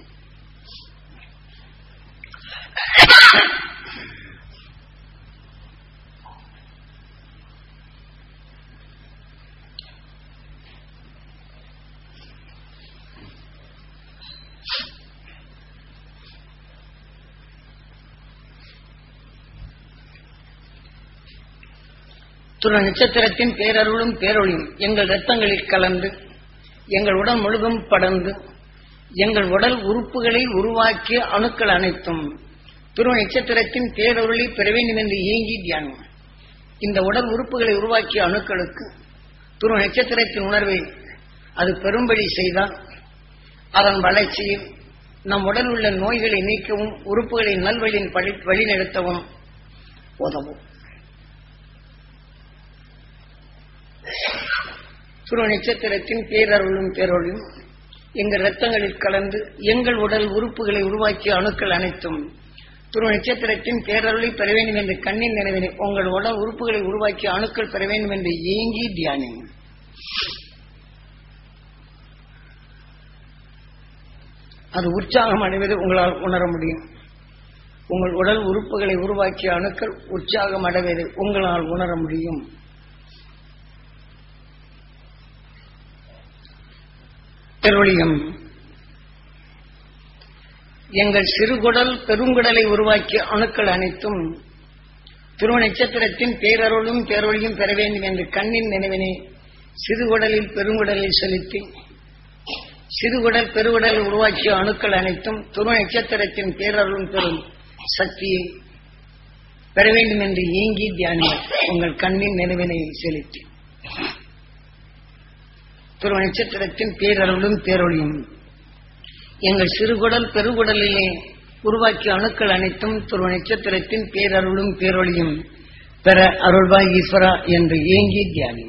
Speaker 2: துண நட்சத்திரத்தின் பேரருளும் பேரொழியும் எங்கள் இரத்தங்களில் கலந்து எங்கள் உடல் முழுதும் படர்ந்து எங்கள் உடல் உறுப்புகளை உருவாக்கிய அணுக்கள் அனைத்தும் துருவ நட்சத்திரத்தின் பேரொருளை பெற வேண்டும் என்று இயங்கி தியானம் இந்த உடல் உறுப்புகளை உருவாக்கிய அணுக்களுக்கு துருவ நட்சத்திரத்தின் உணர்வை அது பெரும்படி செய்தால் அதன் வளர்ச்சியில் நம் உடல் உள்ள நோய்களை நீக்கவும் உறுப்புகளை நல்வழியின் பழி வழிநடத்தவும் உதவும் துருவ நட்சத்திரத்தின் பேரருளும் பேரொழியும் எங்கள் இரத்தங்களில் கலந்து எங்கள் உடல் உறுப்புகளை உருவாக்கிய அணுக்கள் அனைத்தும் துருவ நட்சத்திரத்தின் பேரருளை பெற வேண்டும் என்று கண்ணின் நினைவினை உங்கள் உடல் உறுப்புகளை உருவாக்கி அணுக்கள் பெற வேண்டும் என்று ஏங்கி தியானிங்க அது உற்சாகம் அடைவது உங்களால் உணர முடியும் உங்கள் உடல் உறுப்புகளை உருவாக்கிய அணுக்கள் உற்சாகம் அடைவதை உங்களால் உணர முடியும் பெருவழியம் எங்கள் சிறுகுடல் பெருங்குடலை உருவாக்கிய அணுக்கள் அனைத்தும் துருவ நட்சத்திரத்தின் பேரருளும் பேரொழியும் பெற வேண்டும் என்று கண்ணின் நினைவினை சிறுகுடலில் பெருங்குடலில் செலுத்தி சிறுகுடல் பெருகுடல் உருவாக்கிய அணுக்கள் அனைத்தும் துருவ நட்சத்திரத்தின் பேரருளும் பெறும் சக்தியை பெற வேண்டும் என்று ஏங்கி தியானிய உங்கள் கண்ணின் நினைவினை செலுத்தி துருவ நட்சத்திரத்தின் பேரருளும் பேரொழியும் எங்கள் சிறுகுடல் பெருகுடலிலே உருவாக்கிய அணுக்கள் அனைத்தும் துருவ நட்சத்திரத்தின் பேரருளும் பேரொழியும் பெற அருள்பாய் ஈஸ்வரா என்று ஏங்கி தியானியும்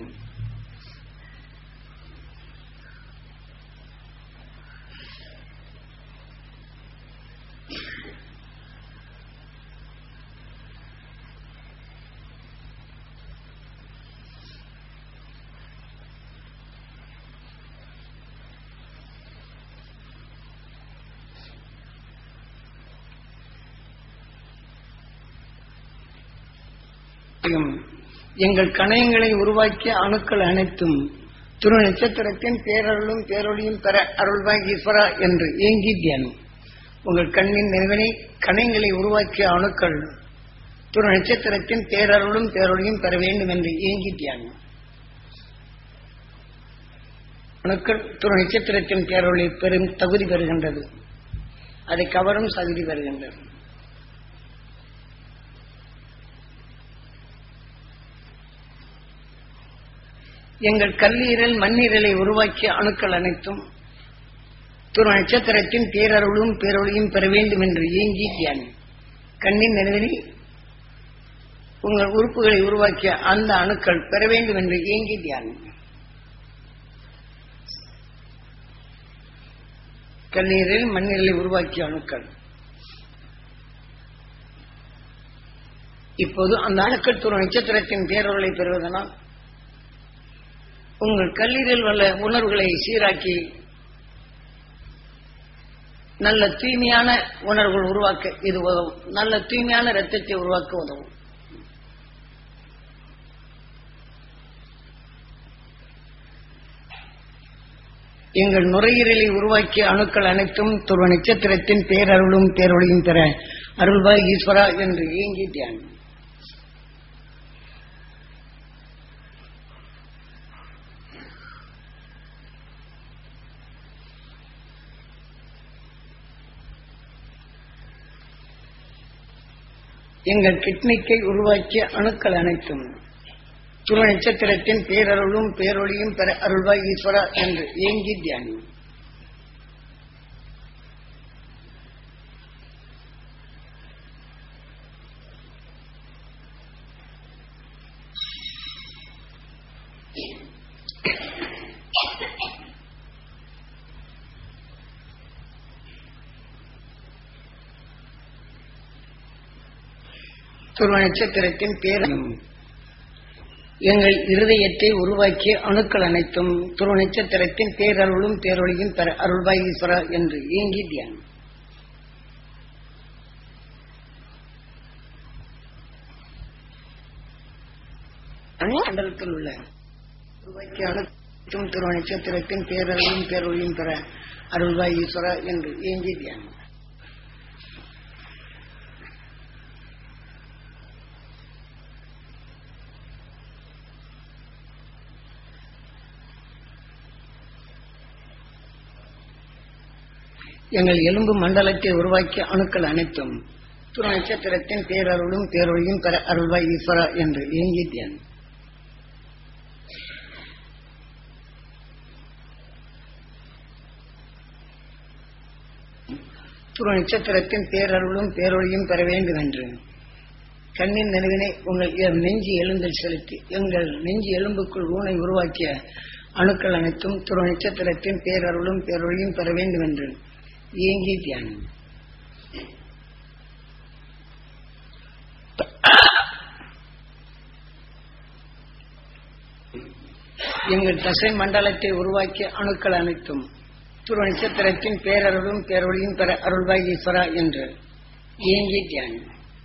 Speaker 2: எங்கள் கணையங்களை உருவாக்கிய அணுக்கள் அனைத்தும் துரு நட்சத்திரத்தின் பேரருளும் பேரொழியும் பெற அருள்வாய் ஈஸ்வரா என்று ஏங்கி தியானம் உங்கள் கண்ணின் நிறுவனை கணையங்களை உருவாக்கிய அணுக்கள் துரு நட்சத்திரத்தின் பேரருளும் பேரொழியும் பெற வேண்டும் என்று ஏங்கி தியானம் அணுக்கள் துரு நட்சத்திரத்தின் பேரொழி பெரும் தகுதி பெறுகின்றது அதை கவரும் தகுதி பெறுகின்றது எங்கள் கல்லீரல் மண்ணீரலை உருவாக்கிய அணுக்கள் அனைத்தும் துரு நட்சத்திரத்தின் பேரருளும் பேரொழியும் பெற வேண்டும் என்று ஏங்கி தியானம் கண்ணின் நினைவில் உங்கள் உறுப்புகளை உருவாக்கிய அந்த அணுக்கள் பெற வேண்டும் என்று ஏங்கி தியானம் கண்ணீரில் மண்ணீரலை உருவாக்கிய அணுக்கள் இப்போது அந்த அணுக்கள் துரு நட்சத்திரத்தின் பேரொருளை பெறுவதனால் உங்கள் கல்லீரல் உள்ள உணர்வுகளை சீராக்கி நல்ல தூய்மையான உணர்வுகள் உருவாக்க இது உதவும் நல்ல தூய்மையான ரத்தத்தை உருவாக்க உதவும் எங்கள் நுரையீரலை உருவாக்கிய அணுக்கள் அனைத்தும் துருவ நட்சத்திரத்தின் பேரருளும் பேரொழியும் பெற அருள்வாய் ஈஸ்வரா என்று ஏங்கி தியானம் எங்கள் கிட்னிக்கை உருவாக்கிய அணுக்கள் அனைத்தும் துரு நட்சத்திரத்தின் பேரருளும் பேரொழியும் பெற அருள்வாய் ஈஸ்வரா என்று ஏங்கி தியானம் துருவ நட்சத்திரத்தின் பேரும் எங்கள் இருதயத்தை உருவாக்கிய அணுக்கள் அனைத்தும் துருவ நட்சத்திரத்தின் பேரருளும் பேரொழியும் பெற அருள்வாய் ஈஸ்வரா என்று ஏங்கி தியானம் மண்டலத்தில் உள்ள உருவாக்கிய அணுக்கும் துருவ நட்சத்திரத்தின் பேரருளும் பேரொழியும் பெற அருள்வாய் ஈஸ்வரா என்று ஏங்கி தியானம் எங்கள் எலும்பு மண்டலத்தை உருவாக்கிய அணுக்கள் அனைத்தும் துரு நட்சத்திரத்தின் பேரருளும் பேரொழியும் பெற அருள்வாய் ஈஸ்வரா என்று ஏங்கி தியானம் துரு நட்சத்திரத்தின் பேரருளும் பேரொழியும் பெற வேண்டும் என்று கண்ணின் நினைவினை உங்கள் எ- நெஞ்சு எலும்பில் செலுத்தி எங்கள் நெஞ்சு எலும்புக்குள் ஊனை உருவாக்கிய அணுக்கள் அனைத்தும் துரு நட்சத்திரத்தின் பேரருளும் பேரொழியும் பெற வேண்டும் என்று ஏங்கி தியானம் எங்கள் தசை மண்டலத்தை உருவாக்கிய அணுக்கள் அனைத்தும் துருவ நட்சத்திரத்தின் பேரருளும் பேரொழியும் பெற அருள்வாய் ஈஸ்வரா என்று ஏங்கி தியானி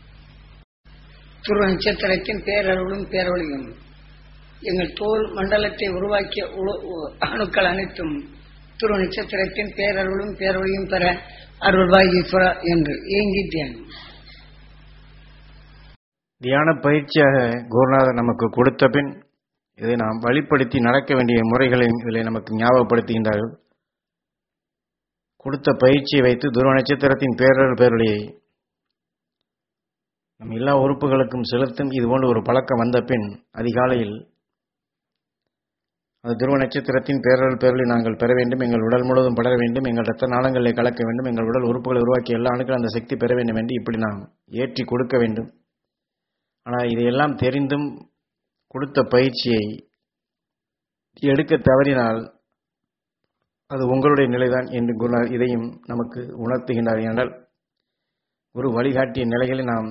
Speaker 2: துருவ நட்சத்திரத்தின் பேரருளும் பேரொழியும் எங்கள் தோல் மண்டலத்தை உருவாக்கிய உல- உ- அணுக்கள் அனைத்தும் துருவ நட்சத்திரத்தின் பேரருளும் பேரொழியும் பெற அருள்வாய் ஈஸ்வரா என்று ஏங்கி தியானி
Speaker 1: தியான பயிற்சியாக குருநாதர் நமக்கு கொடுத்த பின் இதை நாம் வழிப்படுத்தி நடக்க வேண்டிய முறைகளையும் இதில் நமக்கு ஞாபகப்படுத்துகின்றார்கள் கொடுத்த பயிற்சியை வைத்து துருவ நட்சத்திரத்தின் பேரல் பேரொழியை நம் எல்லா உறுப்புகளுக்கும் செலுத்தும் இது போன்ற ஒரு பழக்கம் வந்த பின் அதிகாலையில் அந்த துருவ நட்சத்திரத்தின் பேரல் பேரலை நாங்கள் பெற வேண்டும் எங்கள் உடல் முழுவதும் படர வேண்டும் எங்கள் ரத்த நாளங்களை கலக்க வேண்டும் எங்கள் உடல் உறுப்புகளை உருவாக்கி எல்லா அணுக்களும் அந்த சக்தி பெற வேண்டும் என்று இப்படி நாம் ஏற்றி கொடுக்க வேண்டும் ஆனால் இதையெல்லாம் தெரிந்தும் கொடுத்த பயிற்சியை எடுக்க தவறினால் அது உங்களுடைய நிலைதான் என்று குருநாதர் இதையும் நமக்கு உணர்த்துகின்றார் என்றால் குரு வழிகாட்டிய நிலைகளை நாம்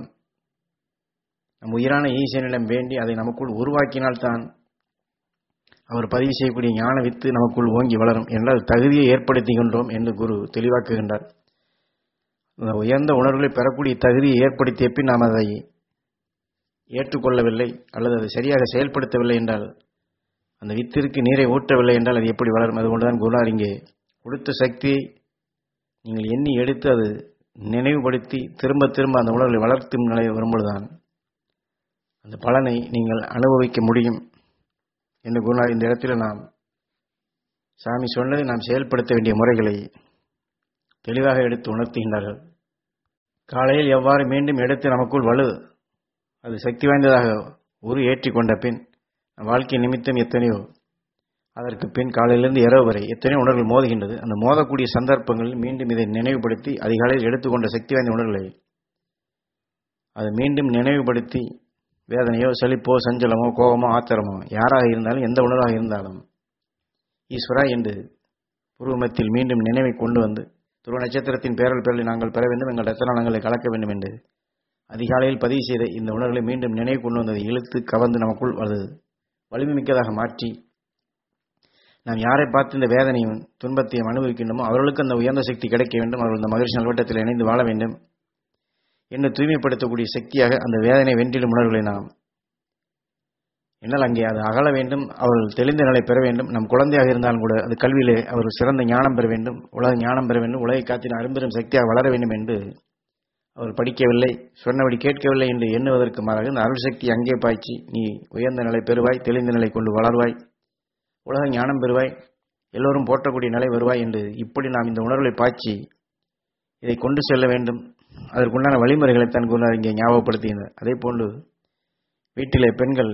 Speaker 1: நம் உயிரான ஈசனிடம் வேண்டி அதை நமக்குள் உருவாக்கினால்தான் அவர் பதிவு செய்யக்கூடிய ஞான வித்து நமக்குள் ஓங்கி வளரும் என்றால் தகுதியை ஏற்படுத்துகின்றோம் என்று குரு தெளிவாக்குகின்றார் அந்த உயர்ந்த உணர்வுகளை பெறக்கூடிய தகுதியை ஏற்படுத்திய பின் நாம் அதை ஏற்றுக்கொள்ளவில்லை அல்லது அதை சரியாக செயல்படுத்தவில்லை என்றால் அந்த வித்திற்கு நீரை ஊற்றவில்லை என்றால் அது எப்படி வளரும் அதுகொண்டுதான் குருநார் இங்கே கொடுத்த சக்தியை நீங்கள் எண்ணி எடுத்து அது நினைவுபடுத்தி திரும்ப திரும்ப அந்த உணர்வுகளை வளர்த்தும் நிலை வரும்பொழுதுதான் அந்த பலனை நீங்கள் அனுபவிக்க முடியும் என்று குருநார் இந்த இடத்துல நாம் சாமி சொன்னதை நாம் செயல்படுத்த வேண்டிய முறைகளை தெளிவாக எடுத்து உணர்த்துகின்றார்கள் காலையில் எவ்வாறு மீண்டும் எடுத்து நமக்குள் வலு அது சக்தி வாய்ந்ததாக உரு ஏற்றி கொண்ட பின் வாழ்க்கை நிமித்தம் எத்தனையோ அதற்கு பின் காலையிலிருந்து இரவு வரை எத்தனையோ உணர்வுகள் மோதுகின்றது அந்த மோதக்கூடிய சந்தர்ப்பங்களில் மீண்டும் இதை நினைவுபடுத்தி அதிகாலையில் எடுத்துக்கொண்ட சக்தி வாய்ந்த உணர்வுகளை அதை மீண்டும் நினைவுபடுத்தி வேதனையோ செழிப்போ சஞ்சலமோ கோபமோ ஆத்திரமோ யாராக இருந்தாலும் எந்த உணர்வாக இருந்தாலும் ஈஸ்வரா என்று பூர்வமத்தில் மீண்டும் நினைவை கொண்டு வந்து துருவ நட்சத்திரத்தின் பேரல் பேரலை நாங்கள் பெற வேண்டும் எங்கள் ரத்த நலங்களை கலக்க வேண்டும் என்று அதிகாலையில் பதிவு செய்த இந்த உணர்வுகளை மீண்டும் நினைவு கொண்டு வந்ததை இழுத்து கவர்ந்து நமக்குள் அது வலிமை மிக்கதாக மாற்றி நாம் யாரை பார்த்து இந்த வேதனையும் துன்பத்தையும் அனுபவிக்கின்றோமோ அவர்களுக்கு அந்த உயர்ந்த சக்தி கிடைக்க வேண்டும் அவர்கள் இந்த மகிழ்ச்சி நல்வட்டத்தில் இணைந்து வாழ வேண்டும் என்று தூய்மைப்படுத்தக்கூடிய சக்தியாக அந்த வேதனை வென்றிடும் உணர்வுகளை நாம் என்னால் அங்கே அது அகல வேண்டும் அவர்கள் தெளிந்த நிலை பெற வேண்டும் நம் குழந்தையாக இருந்தாலும் கூட அது கல்வியிலே அவர் சிறந்த ஞானம் பெற வேண்டும் உலக ஞானம் பெற வேண்டும் உலகை காத்தின அரும்பெரும் சக்தியாக வளர வேண்டும் என்று அவர் படிக்கவில்லை சொன்னபடி கேட்கவில்லை என்று எண்ணுவதற்கு மாறாக இந்த அருள் சக்தி அங்கே பாய்ச்சி நீ உயர்ந்த நிலை பெறுவாய் தெளிந்த நிலை கொண்டு வளர்வாய் உலக ஞானம் பெறுவாய் எல்லோரும் போற்றக்கூடிய நிலை வருவாய் என்று இப்படி நாம் இந்த உணர்வுகளை பாய்ச்சி இதை கொண்டு செல்ல வேண்டும் அதற்குண்டான வழிமுறைகளை தான் குருநாதர் இங்கே ஞாபகப்படுத்துகின்றனர் அதே போன்று வீட்டிலே பெண்கள்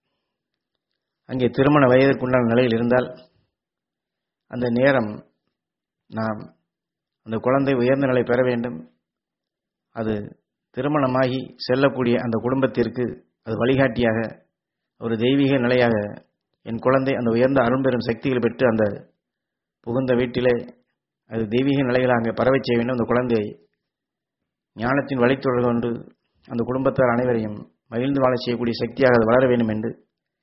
Speaker 1: அங்கே திருமண வயதிற்குண்டான நிலையில் இருந்தால் அந்த நேரம் நாம் அந்த குழந்தை உயர்ந்த நிலை பெற வேண்டும் அது திருமணமாகி செல்லக்கூடிய அந்த குடும்பத்திற்கு அது வழிகாட்டியாக ஒரு தெய்வீக நிலையாக என் குழந்தை அந்த உயர்ந்த அரும்பெரும் சக்திகள் பெற்று அந்த புகுந்த வீட்டிலே அது தெய்வீக நிலையில் அங்கே பரவச் செய்ய வேண்டும் அந்த குழந்தையை ஞானத்தின் வழித்தொடர் கொண்டு அந்த குடும்பத்தார் அனைவரையும் மகிழ்ந்து வாழ செய்யக்கூடிய சக்தியாக அது வளர வேண்டும் என்று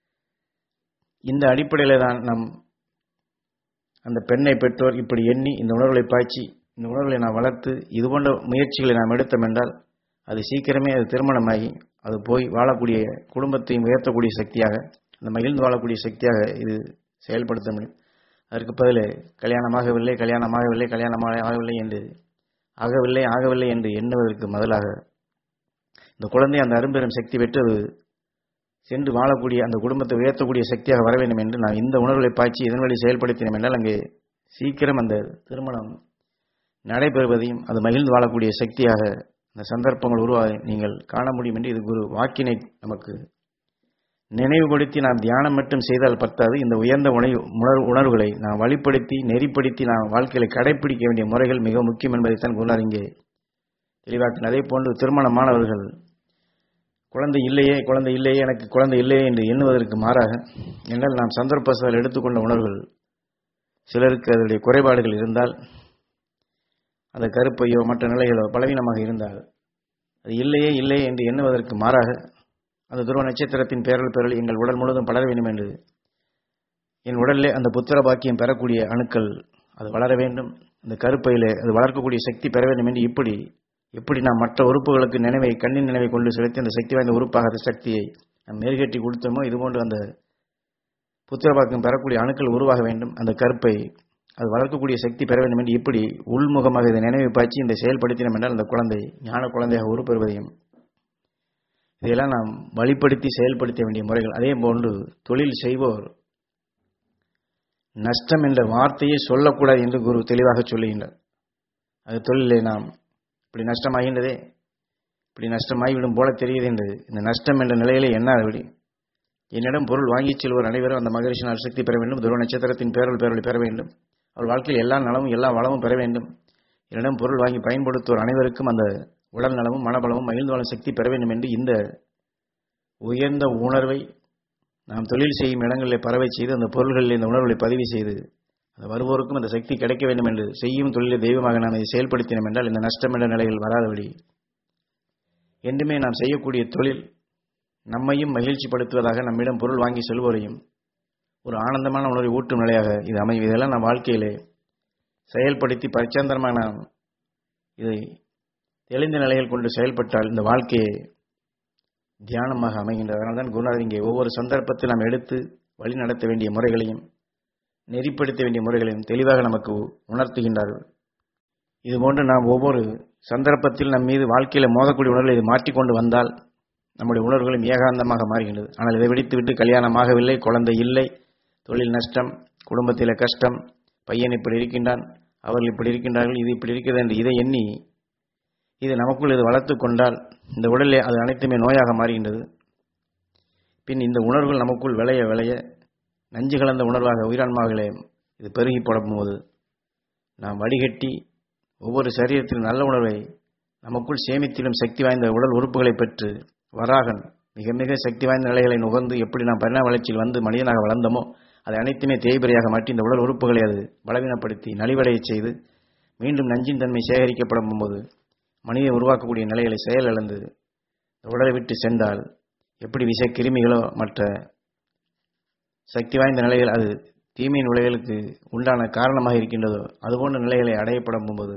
Speaker 1: இந்த அடிப்படையில் தான் நம் அந்த பெண்ணை பெற்றோர் இப்படி எண்ணி இந்த உணர்வுகளை பாய்ச்சி இந்த உணர்வுகளை நாம் வளர்த்து இது போன்ற முயற்சிகளை நாம் எடுத்தோம் என்றால் அது சீக்கிரமே அது திருமணமாகி அது போய் வாழக்கூடிய குடும்பத்தையும் உயர்த்தக்கூடிய சக்தியாக அந்த மகிழ்ந்து வாழக்கூடிய சக்தியாக இது செயல்படுத்த முடியும் அதற்கு பதில் கல்யாணமாகவில்லை கல்யாணமாகவில்லை கல்யாணமாக ஆகவில்லை என்று ஆகவில்லை ஆகவில்லை என்று எண்ணுவதற்கு பதிலாக இந்த குழந்தை அந்த அரும்பெரும் சக்தி பெற்று அது சென்று வாழக்கூடிய அந்த குடும்பத்தை உயர்த்தக்கூடிய சக்தியாக வர வேண்டும் என்று நான் இந்த உணர்வுகளை பாய்ச்சி இதன் வழி செயல்படுத்தினோம் என்றால் அங்கே சீக்கிரம் அந்த திருமணம் நடைபெறுவதையும் அது மகிழ்ந்து வாழக்கூடிய சக்தியாக அந்த சந்தர்ப்பங்கள் உருவாக நீங்கள் காண முடியும் என்று இது குரு வாக்கினை நமக்கு நினைவுபடுத்தி நாம் தியானம் மட்டும் செய்தால் பத்தாது இந்த உயர்ந்த உணவு உணர்வு உணர்வுகளை நாம் வழிப்படுத்தி நெறிப்படுத்தி நாம் வாழ்க்கையில கடைபிடிக்க வேண்டிய முறைகள் மிக முக்கியம் என்பதைத்தான் குருநார் இங்கே தெளிவாக்கின அதே போன்று திருமணமானவர்கள் குழந்தை இல்லையே குழந்தை இல்லையே எனக்கு குழந்தை இல்லையே என்று எண்ணுவதற்கு மாறாக என்றால் நாம் சந்தர்ப்பசால் எடுத்துக்கொண்ட உணர்வுகள் சிலருக்கு அதனுடைய குறைபாடுகள் இருந்தால் அந்த கருப்பையோ மற்ற நிலைகளோ பலவீனமாக இருந்தால் அது இல்லையே இல்லையே என்று எண்ணுவதற்கு மாறாக அந்த துருவ நட்சத்திரத்தின் பேரல் பேரல் எங்கள் உடல் முழுவதும் படர வேண்டும் என்று என் உடலிலே அந்த புத்திர பாக்கியம் பெறக்கூடிய அணுக்கள் அது வளர வேண்டும் அந்த கருப்பையிலே அது வளர்க்கக்கூடிய சக்தி பெற வேண்டும் என்று இப்படி எப்படி நாம் மற்ற உறுப்புகளுக்கு நினைவை கண்ணின் நினைவை கொண்டு செலுத்தி அந்த சக்தி வாய்ந்த உறுப்பாக அந்த சக்தியை நாம் மெருகேற்றி கொடுத்தோமோ இதுபோன்று அந்த புத்திர பாக்கியம் பெறக்கூடிய அணுக்கள் உருவாக வேண்டும் அந்த கருப்பை அது வளர்க்கக்கூடிய சக்தி பெற வேண்டும் என்று இப்படி உள்முகமாக இதை நினைவு பாய்ச்சி இந்த செயல்படுத்தினோம் என்றால் அந்த குழந்தை ஞான குழந்தையாக உருப்பெறுவதையும் இதையெல்லாம் நாம் வழிப்படுத்தி செயல்படுத்த வேண்டிய முறைகள் அதே போன்று தொழில் செய்வோர் நஷ்டம் என்ற வார்த்தையை சொல்லக்கூடாது என்று குரு தெளிவாக சொல்லுகின்றார் அது தொழிலை நாம் இப்படி நஷ்டமாகின்றதே இப்படி நஷ்டமாகிவிடும் போல தெரியுது என்று இந்த நஷ்டம் என்ற நிலையிலே என்ன விடி என்னிடம் பொருள் வாங்கிச் செல்வோர் அனைவரும் அந்த மகரிஷினால் சக்தி பெற வேண்டும் துருவ நட்சத்திரத்தின் பேரல் பேரொழி பெற வேண்டும் அவர் வாழ்க்கையில் எல்லா நலமும் எல்லா வளமும் பெற வேண்டும் என்னிடம் பொருள் வாங்கி பயன்படுத்துவோர் அனைவருக்கும் அந்த உடல் நலமும் மனபலமும் மகிழ்ந்து வாழும் சக்தி பெற வேண்டும் என்று இந்த உயர்ந்த உணர்வை நாம் தொழில் செய்யும் இடங்களில் பரவை செய்து அந்த பொருள்களில் இந்த உணர்வுகளை பதிவு செய்து அந்த வருவோருக்கும் அந்த சக்தி கிடைக்க வேண்டும் என்று செய்யும் தொழிலை தெய்வமாக நாம் இதை செயல்படுத்தினோம் என்றால் இந்த நஷ்டம் என்ற நிலையில் வராதபடி என்றுமே நாம் செய்யக்கூடிய தொழில் நம்மையும் மகிழ்ச்சிப்படுத்துவதாக நம்மிடம் பொருள் வாங்கி செல்வோரையும் ஒரு ஆனந்தமான உணர்வை ஊட்டும் நிலையாக இது அமையும் இதெல்லாம் நம் வாழ்க்கையிலே செயல்படுத்தி பரிச்சந்திரமாக நாம் இதை தெளிந்த நிலையில் கொண்டு செயல்பட்டால் இந்த வாழ்க்கையை தியானமாக அமைகின்றது அதனால் தான் குருநாதர் இங்கே ஒவ்வொரு சந்தர்ப்பத்தில் நாம் எடுத்து வழி நடத்த வேண்டிய முறைகளையும் நெறிப்படுத்த வேண்டிய முறைகளையும் தெளிவாக நமக்கு உணர்த்துகின்றார்கள் இதுபோன்று நாம் ஒவ்வொரு சந்தர்ப்பத்தில் நம் மீது வாழ்க்கையில் மோதக்கூடிய உணர்வுகளை இது மாற்றிக்கொண்டு வந்தால் நம்முடைய உணர்வுகளும் ஏகாந்தமாக மாறுகின்றது ஆனால் இதை விடுத்துவிட்டு கல்யாணமாகவில்லை குழந்தை இல்லை தொழில் நஷ்டம் குடும்பத்தில் கஷ்டம் பையன் இப்படி இருக்கின்றான் அவர்கள் இப்படி இருக்கின்றார்கள் இது இப்படி இருக்கிறது என்று இதை எண்ணி இது நமக்குள் இது வளர்த்து கொண்டால் இந்த உடலே அது அனைத்துமே நோயாக மாறுகின்றது பின் இந்த உணர்வுகள் நமக்குள் விளைய விளைய நஞ்சு கலந்த உணர்வாக உயிரான்மாவிலே இது பெருகி போடும்போது நாம் வடிகட்டி ஒவ்வொரு சரீரத்திலும் நல்ல உணர்வை நமக்குள் சேமித்திலும் சக்தி வாய்ந்த உடல் உறுப்புகளை பெற்று வராகன் மிக மிக சக்தி வாய்ந்த நிலைகளை நுகர்ந்து எப்படி நாம் பரிணாம வளர்ச்சியில் வந்து மனிதனாக வளர்ந்தோமோ அதை அனைத்துமே தேய்பிரையாக மாற்றி இந்த உடல் உறுப்புகளை அது பலவீனப்படுத்தி நலிவடையச் செய்து மீண்டும் நஞ்சின் தன்மை சேகரிக்கப்படும் போது மனிதன் உருவாக்கக்கூடிய நிலைகளை செயலிழந்து உடலை விட்டு சென்றால் எப்படி விஷ கிருமிகளோ மற்ற சக்தி வாய்ந்த நிலைகள் அது தீமையின் விளைவுகளுக்கு உண்டான காரணமாக இருக்கின்றதோ அதுபோன்ற நிலைகளை அடையப்படும் போது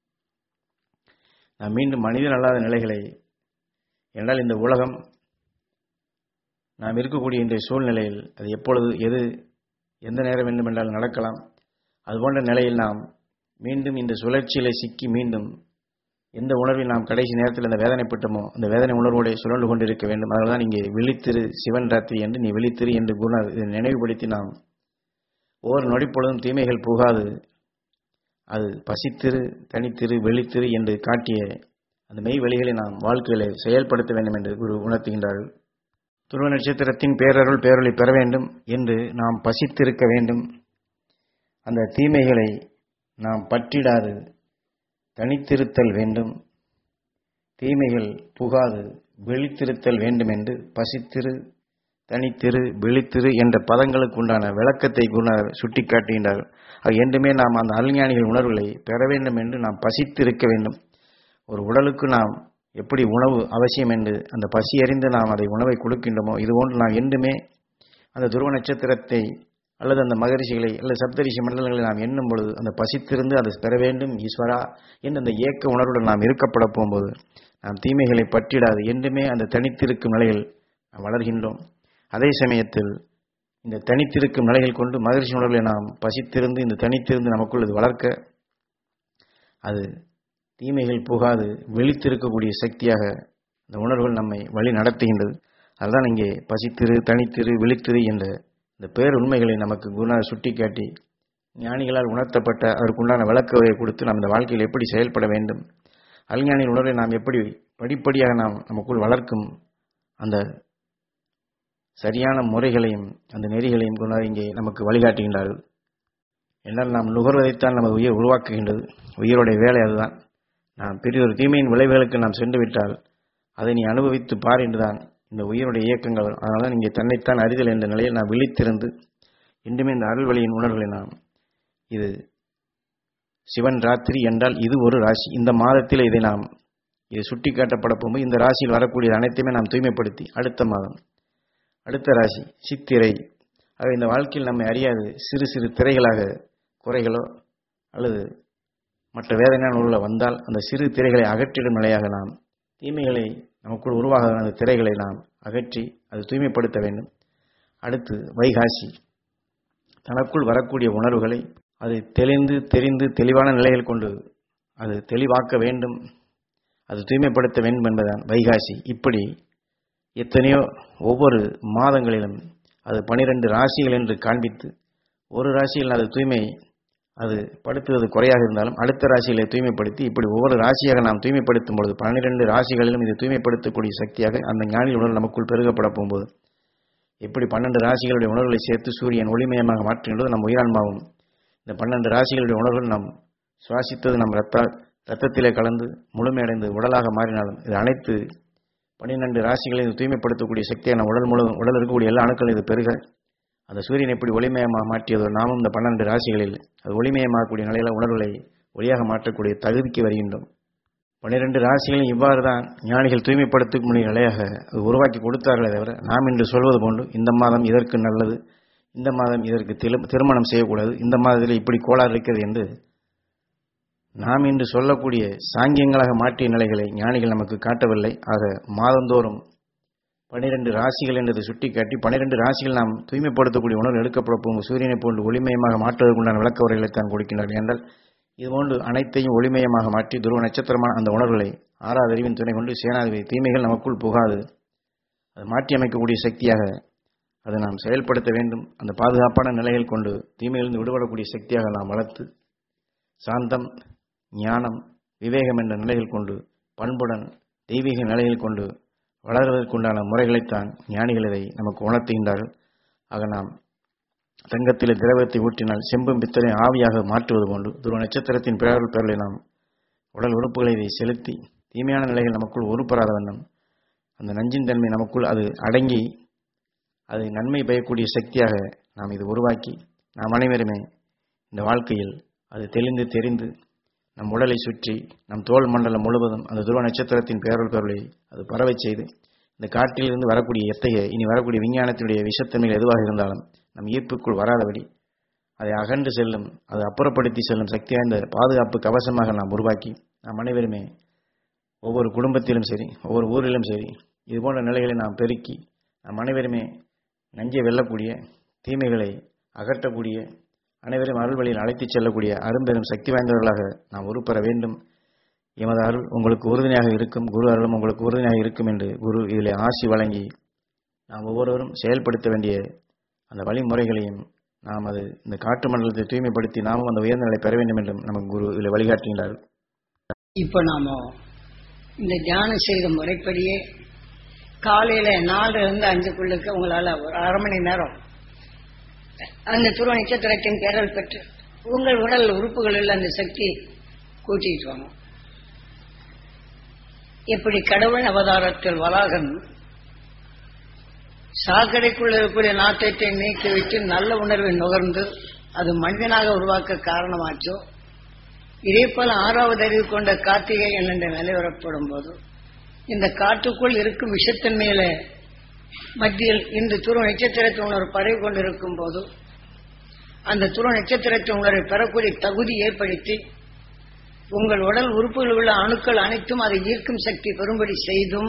Speaker 1: நாம் மீண்டும் மனிதன் அல்லாத நிலைகளை என்றால் இந்த உலகம் நாம் இருக்கக்கூடிய இன்றைய சூழ்நிலையில் அது எப்பொழுது எது எந்த நேரம் வேண்டுமென்றால் நடக்கலாம் அதுபோன்ற நிலையில் நாம் மீண்டும் இந்த சுழற்சியில சிக்கி மீண்டும் எந்த உணர்வில் நாம் கடைசி நேரத்தில் அந்த வேதனைப்பட்டோமோ அந்த வேதனை உணர்வோடு சுழன்று கொண்டிருக்க வேண்டும் அதனால்தான் இங்கே விழித்திரு சிவன் ராத்திரி என்று நீ விழித்திரு என்று குருநாத் இதை நினைவுபடுத்தி நாம் ஒவ்வொரு நொடிப்பொழுதும் தீமைகள் புகாது அது பசித்திரு தனித்திரு வெளித்திரு என்று காட்டிய அந்த மெய் வழிகளை நாம் வாழ்க்கையில செயல்படுத்த வேண்டும் என்று குரு உணர்த்துகின்றார்கள் துருவ நட்சத்திரத்தின் பேரருள் பேரொழி பெற வேண்டும் என்று நாம் பசித்திருக்க வேண்டும் அந்த தீமைகளை நாம் பற்றிடாது தனித்திருத்தல் வேண்டும் தீமைகள் புகாது விழித்திருத்தல் வேண்டும் என்று பசித்திரு தனித்திரு விழித்திரு என்ற பதங்களுக்கு உண்டான விளக்கத்தை குருநாதர் சுட்டிக்காட்டுகின்றார் அது என்றுமே நாம் அந்த அருஞானிகள் உணர்வுகளை பெற வேண்டும் என்று நாம் பசித்திருக்க வேண்டும் ஒரு உடலுக்கு நாம் எப்படி உணவு அவசியம் என்று அந்த பசி அறிந்து நாம் அதை உணவை கொடுக்கின்றோமோ இதுபோன்று நாம் என்றுமே அந்த துருவ நட்சத்திரத்தை அல்லது அந்த மகரிஷிகளை அல்லது சப்தரிஷி மண்டலங்களை நாம் எண்ணும் பொழுது அந்த பசித்திருந்து அதை பெற வேண்டும் ஈஸ்வரா என்று அந்த ஏக்க உணர்வுடன் நாம் இருக்கப்பட போகும்போது நாம் தீமைகளை பற்றிடாது என்றுமே அந்த தனித்திருக்கும் நிலையில் நாம் வளர்கின்றோம் அதே சமயத்தில் இந்த தனித்திருக்கும் நிலைகள் கொண்டு மகிழ்ச்சி உணர்வுகளை நாம் பசித்திருந்து இந்த தனித்திருந்து நமக்குள் இது வளர்க்க அது தீமைகள் புகாது விழித்திருக்கக்கூடிய சக்தியாக இந்த உணர்வுகள் நம்மை வழி நடத்துகின்றது அதுதான் இங்கே பசித்திரு தனித்திரு விழித்திரு என்ற இந்த பேர் உண்மைகளை நமக்கு குருநாதர் சுட்டிக்காட்டி ஞானிகளால் உணர்த்தப்பட்ட அதற்குண்டான விளக்கவை கொடுத்து நாம் இந்த வாழ்க்கையில் எப்படி செயல்பட வேண்டும் அல்ஞானியின் உணர்வை நாம் எப்படி படிப்படியாக நாம் நமக்குள் வளர்க்கும் அந்த சரியான முறைகளையும் அந்த நெறிகளையும் குருநாதர் இங்கே நமக்கு வழிகாட்டுகின்றார்கள் என்றால் நாம் நுகர்வதைத்தான் நமது உயிர் உருவாக்குகின்றது உயிரோடைய வேலை அதுதான் நாம் பெரிய ஒரு தீமையின் விளைவுகளுக்கு நாம் சென்று விட்டால் அதை நீ அனுபவித்து பார் என்றுதான் இந்த உயிருடைய இயக்கங்கள் வரும் அதனால இங்கே தன்னைத்தான் அறிதல் என்ற நிலையில் நாம் விழித்திருந்து இன்றுமே இந்த அருள் வழியின் உணர்வுகளை நாம் இது சிவன் ராத்திரி என்றால் இது ஒரு ராசி இந்த மாதத்தில் இதை நாம் இது சுட்டி காட்டப்பட போகும்போது இந்த ராசியில் வரக்கூடிய அனைத்தையுமே நாம் தூய்மைப்படுத்தி அடுத்த மாதம் அடுத்த ராசி சித்திரை ஆக இந்த வாழ்க்கையில் நம்மை அறியாது சிறு சிறு திரைகளாக குறைகளோ அல்லது மற்ற வேதனையான உள்ள வந்தால் அந்த சிறு திரைகளை அகற்றிடும் நிலையாக நாம் தீமைகளை நமக்குள் உருவாக அந்த திரைகளை நாம் அகற்றி அது தூய்மைப்படுத்த வேண்டும் அடுத்து வைகாசி தனக்குள் வரக்கூடிய உணர்வுகளை அது தெளிந்து தெரிந்து தெளிவான நிலையில் கொண்டு அது தெளிவாக்க வேண்டும் அது தூய்மைப்படுத்த வேண்டும் என்பதுதான் வைகாசி இப்படி எத்தனையோ ஒவ்வொரு மாதங்களிலும் அது பனிரெண்டு ராசிகள் என்று காண்பித்து ஒரு ராசியில் அது தூய்மை அது படுத்துவது குறையாக இருந்தாலும் அடுத்த ராசிகளை தூய்மைப்படுத்தி இப்படி ஒவ்வொரு ராசியாக நாம் தூய்மைப்படுத்தும் பொழுது பன்னிரெண்டு ராசிகளிலும் இது தூய்மைப்படுத்தக்கூடிய சக்தியாக அந்த ஞானி உணர்வு நமக்குள் பெருகப்பட போகும்போது எப்படி பன்னெண்டு ராசிகளுடைய உணர்வுகளை சேர்த்து சூரியன் ஒளிமயமாக மாற்றினதோ நம் உயிரான்மாவும் இந்த பன்னெண்டு ராசிகளுடைய உணர்வுகள் நாம் சுவாசித்தது நம் ரத்த ரத்தத்திலே கலந்து முழுமையடைந்து உடலாக மாறினாலும் இது அனைத்து பன்னிரெண்டு ராசிகளையும் இது தூய்மைப்படுத்தக்கூடிய சக்தியை நம் உடல் முழு உடல் இருக்கக்கூடிய எல்லா அணுக்களும் இது பெருக அந்த சூரியன் எப்படி ஒளிமயமாக மாற்றியதோ நாமும் இந்த பன்னெண்டு ராசிகளில் அது ஒளிமயமாகக்கூடிய நிலையில உணர்வுகளை ஒளியாக மாற்றக்கூடிய தகுதிக்கு வருகின்றோம் பன்னிரெண்டு ராசிகளையும் இவ்வாறு தான் ஞானிகள் தூய்மைப்படுத்தக்கூடிய நிலையாக அது உருவாக்கி கொடுத்தார்களே தவிர நாம் இன்று சொல்வது போன்று இந்த மாதம் இதற்கு நல்லது இந்த மாதம் இதற்கு திரு- திருமணம் செய்யக்கூடாது இந்த மாதத்தில் இப்படி கோளாறு இருக்கிறது என்று நாம் இன்று சொல்லக்கூடிய சாங்கியங்களாக மாற்றிய நிலைகளை ஞானிகள் நமக்கு காட்டவில்லை ஆக மாதந்தோறும் பனிரெண்டு ராசிகள் என்றதை சுட்டிக்காட்டி பனிரெண்டு ராசிகள் நாம் தூய்மைப்படுத்தக்கூடிய உணர்வு எடுக்கப்பட போகும் சூரியனை போன்று ஒளிமயமாக மாற்றுவதற்குண்டான விளக்க உரைகளை தான் கொடுக்கின்றார்கள் என்றால் இதுபோன்று அனைத்தையும் ஒளிமயமாக மாற்றி துருவ நட்சத்திரமான அந்த உணர்வுகளை ஆறாவது அறிவின் துணை கொண்டு சேனாதிபதி தீமைகள் நமக்குள் புகாது அது மாற்றி அமைக்கக்கூடிய சக்தியாக அதை நாம் செயல்படுத்த வேண்டும் அந்த பாதுகாப்பான நிலையில் கொண்டு தீமையிலிருந்து விடுபடக்கூடிய சக்தியாக நாம் வளர்த்து சாந்தம் ஞானம் விவேகம் என்ற நிலையில் கொண்டு பண்புடன் தெய்வீக நிலையில் கொண்டு வளர்வதற்குண்டான முறைகளைத்தான் ஞானிகள் இதை நமக்கு உணர்த்துகின்றார்கள் ஆக நாம் தங்கத்திலே திரவத்தை ஊற்றினால் செம்பும் பித்தளை ஆவியாக மாற்றுவது போன்று துருவ நட்சத்திரத்தின் பேரல் பேரலை நாம் உடல் உறுப்புகளை இதை செலுத்தி தீமையான நிலைகள் நமக்குள் உருப்பெறாத வண்ணம் அந்த நஞ்சின் தன்மை நமக்குள் அது அடங்கி அது நன்மை பயக்கூடிய சக்தியாக நாம் இது உருவாக்கி நாம் அனைவருமே இந்த வாழ்க்கையில் அது தெளிந்து தெரிந்து நம் உடலை சுற்றி நம் தோல் மண்டலம் முழுவதும் அந்த துருவ நட்சத்திரத்தின் பேரல் பேரலை அது பரவச் செய்து இந்த காற்றிலிருந்து வரக்கூடிய எத்தகைய இனி வரக்கூடிய விஞ்ஞானத்தினுடைய விஷத்தன்மைகள் எதுவாக இருந்தாலும் நம் ஈர்ப்புக்குள் வராதபடி அதை அகன்று செல்லும் அதை அப்புறப்படுத்தி செல்லும் சக்தி வாய்ந்த பாதுகாப்பு கவசமாக நாம் உருவாக்கி நாம் அனைவருமே ஒவ்வொரு குடும்பத்திலும் சரி ஒவ்வொரு ஊரிலும் சரி இது போன்ற நிலைகளை நாம் பெருக்கி நாம் அனைவருமே நஞ்சை வெல்லக்கூடிய தீமைகளை அகற்றக்கூடிய அனைவரும் அருள் வழியில் அழைத்துச் செல்லக்கூடிய அரும்பெரும் சக்தி வாய்ந்தவர்களாக நாம் உருப்பெற வேண்டும் எமது அருள் உங்களுக்கு உறுதுணையாக இருக்கும் குரு அருளும் உங்களுக்கு உறுதுணையாக இருக்கும் என்று குரு இதில் ஆசி வழங்கி நாம் ஒவ்வொருவரும் செயல்படுத்த வேண்டிய அந்த வழிமுறைகளையும் நாம் அது இந்த காற்று மண்டலத்தை தூய்மைப்படுத்தி நாமும் அந்த உயர்ந்த நிலை பெற வேண்டும் என்றும் நமக்கு குரு இதில் வழிகாட்டுகின்றார்
Speaker 2: இப்ப நாம இந்த தியானம் செய்த முறைப்படியே காலையில நாலுல இருந்து அஞ்சுக்குள்ளுக்கு உங்களால ஒரு அரை மணி நேரம் அந்த துருவ நட்சத்திரத்தின் பேரல் பெற்று உங்கள் உடல் உறுப்புகளில் அந்த சக்தி கூட்டிட்டு வாங்க எப்படி கடவுள் அவதாரத்தில் வளாகன் சாக்கடைக்குள் இருக்கக்கூடிய நாட்டத்தை நீக்கிவிட்டு நல்ல உணர்வை நுகர்ந்து அது மனிதனாக உருவாக்க காரணமாச்சோ இதே போல ஆறாவது அறிவு கொண்ட கார்த்திகை என்ற நிலை வரப்படும் போது இந்த காட்டுக்குள் இருக்கும் விஷத்தன்மையில மத்தியில் இந்த துருவ நட்சத்திரத்தை உணர்வு பரவி கொண்டிருக்கும் போது அந்த துருவ நட்சத்திரத்தை உணர்வை பெறக்கூடிய தகுதி ஏற்படுத்தி உங்கள் உடல் உறுப்புகளில் உள்ள அணுக்கள் அனைத்தும் அதை ஈர்க்கும் சக்தி பெறும்படி செய்தும்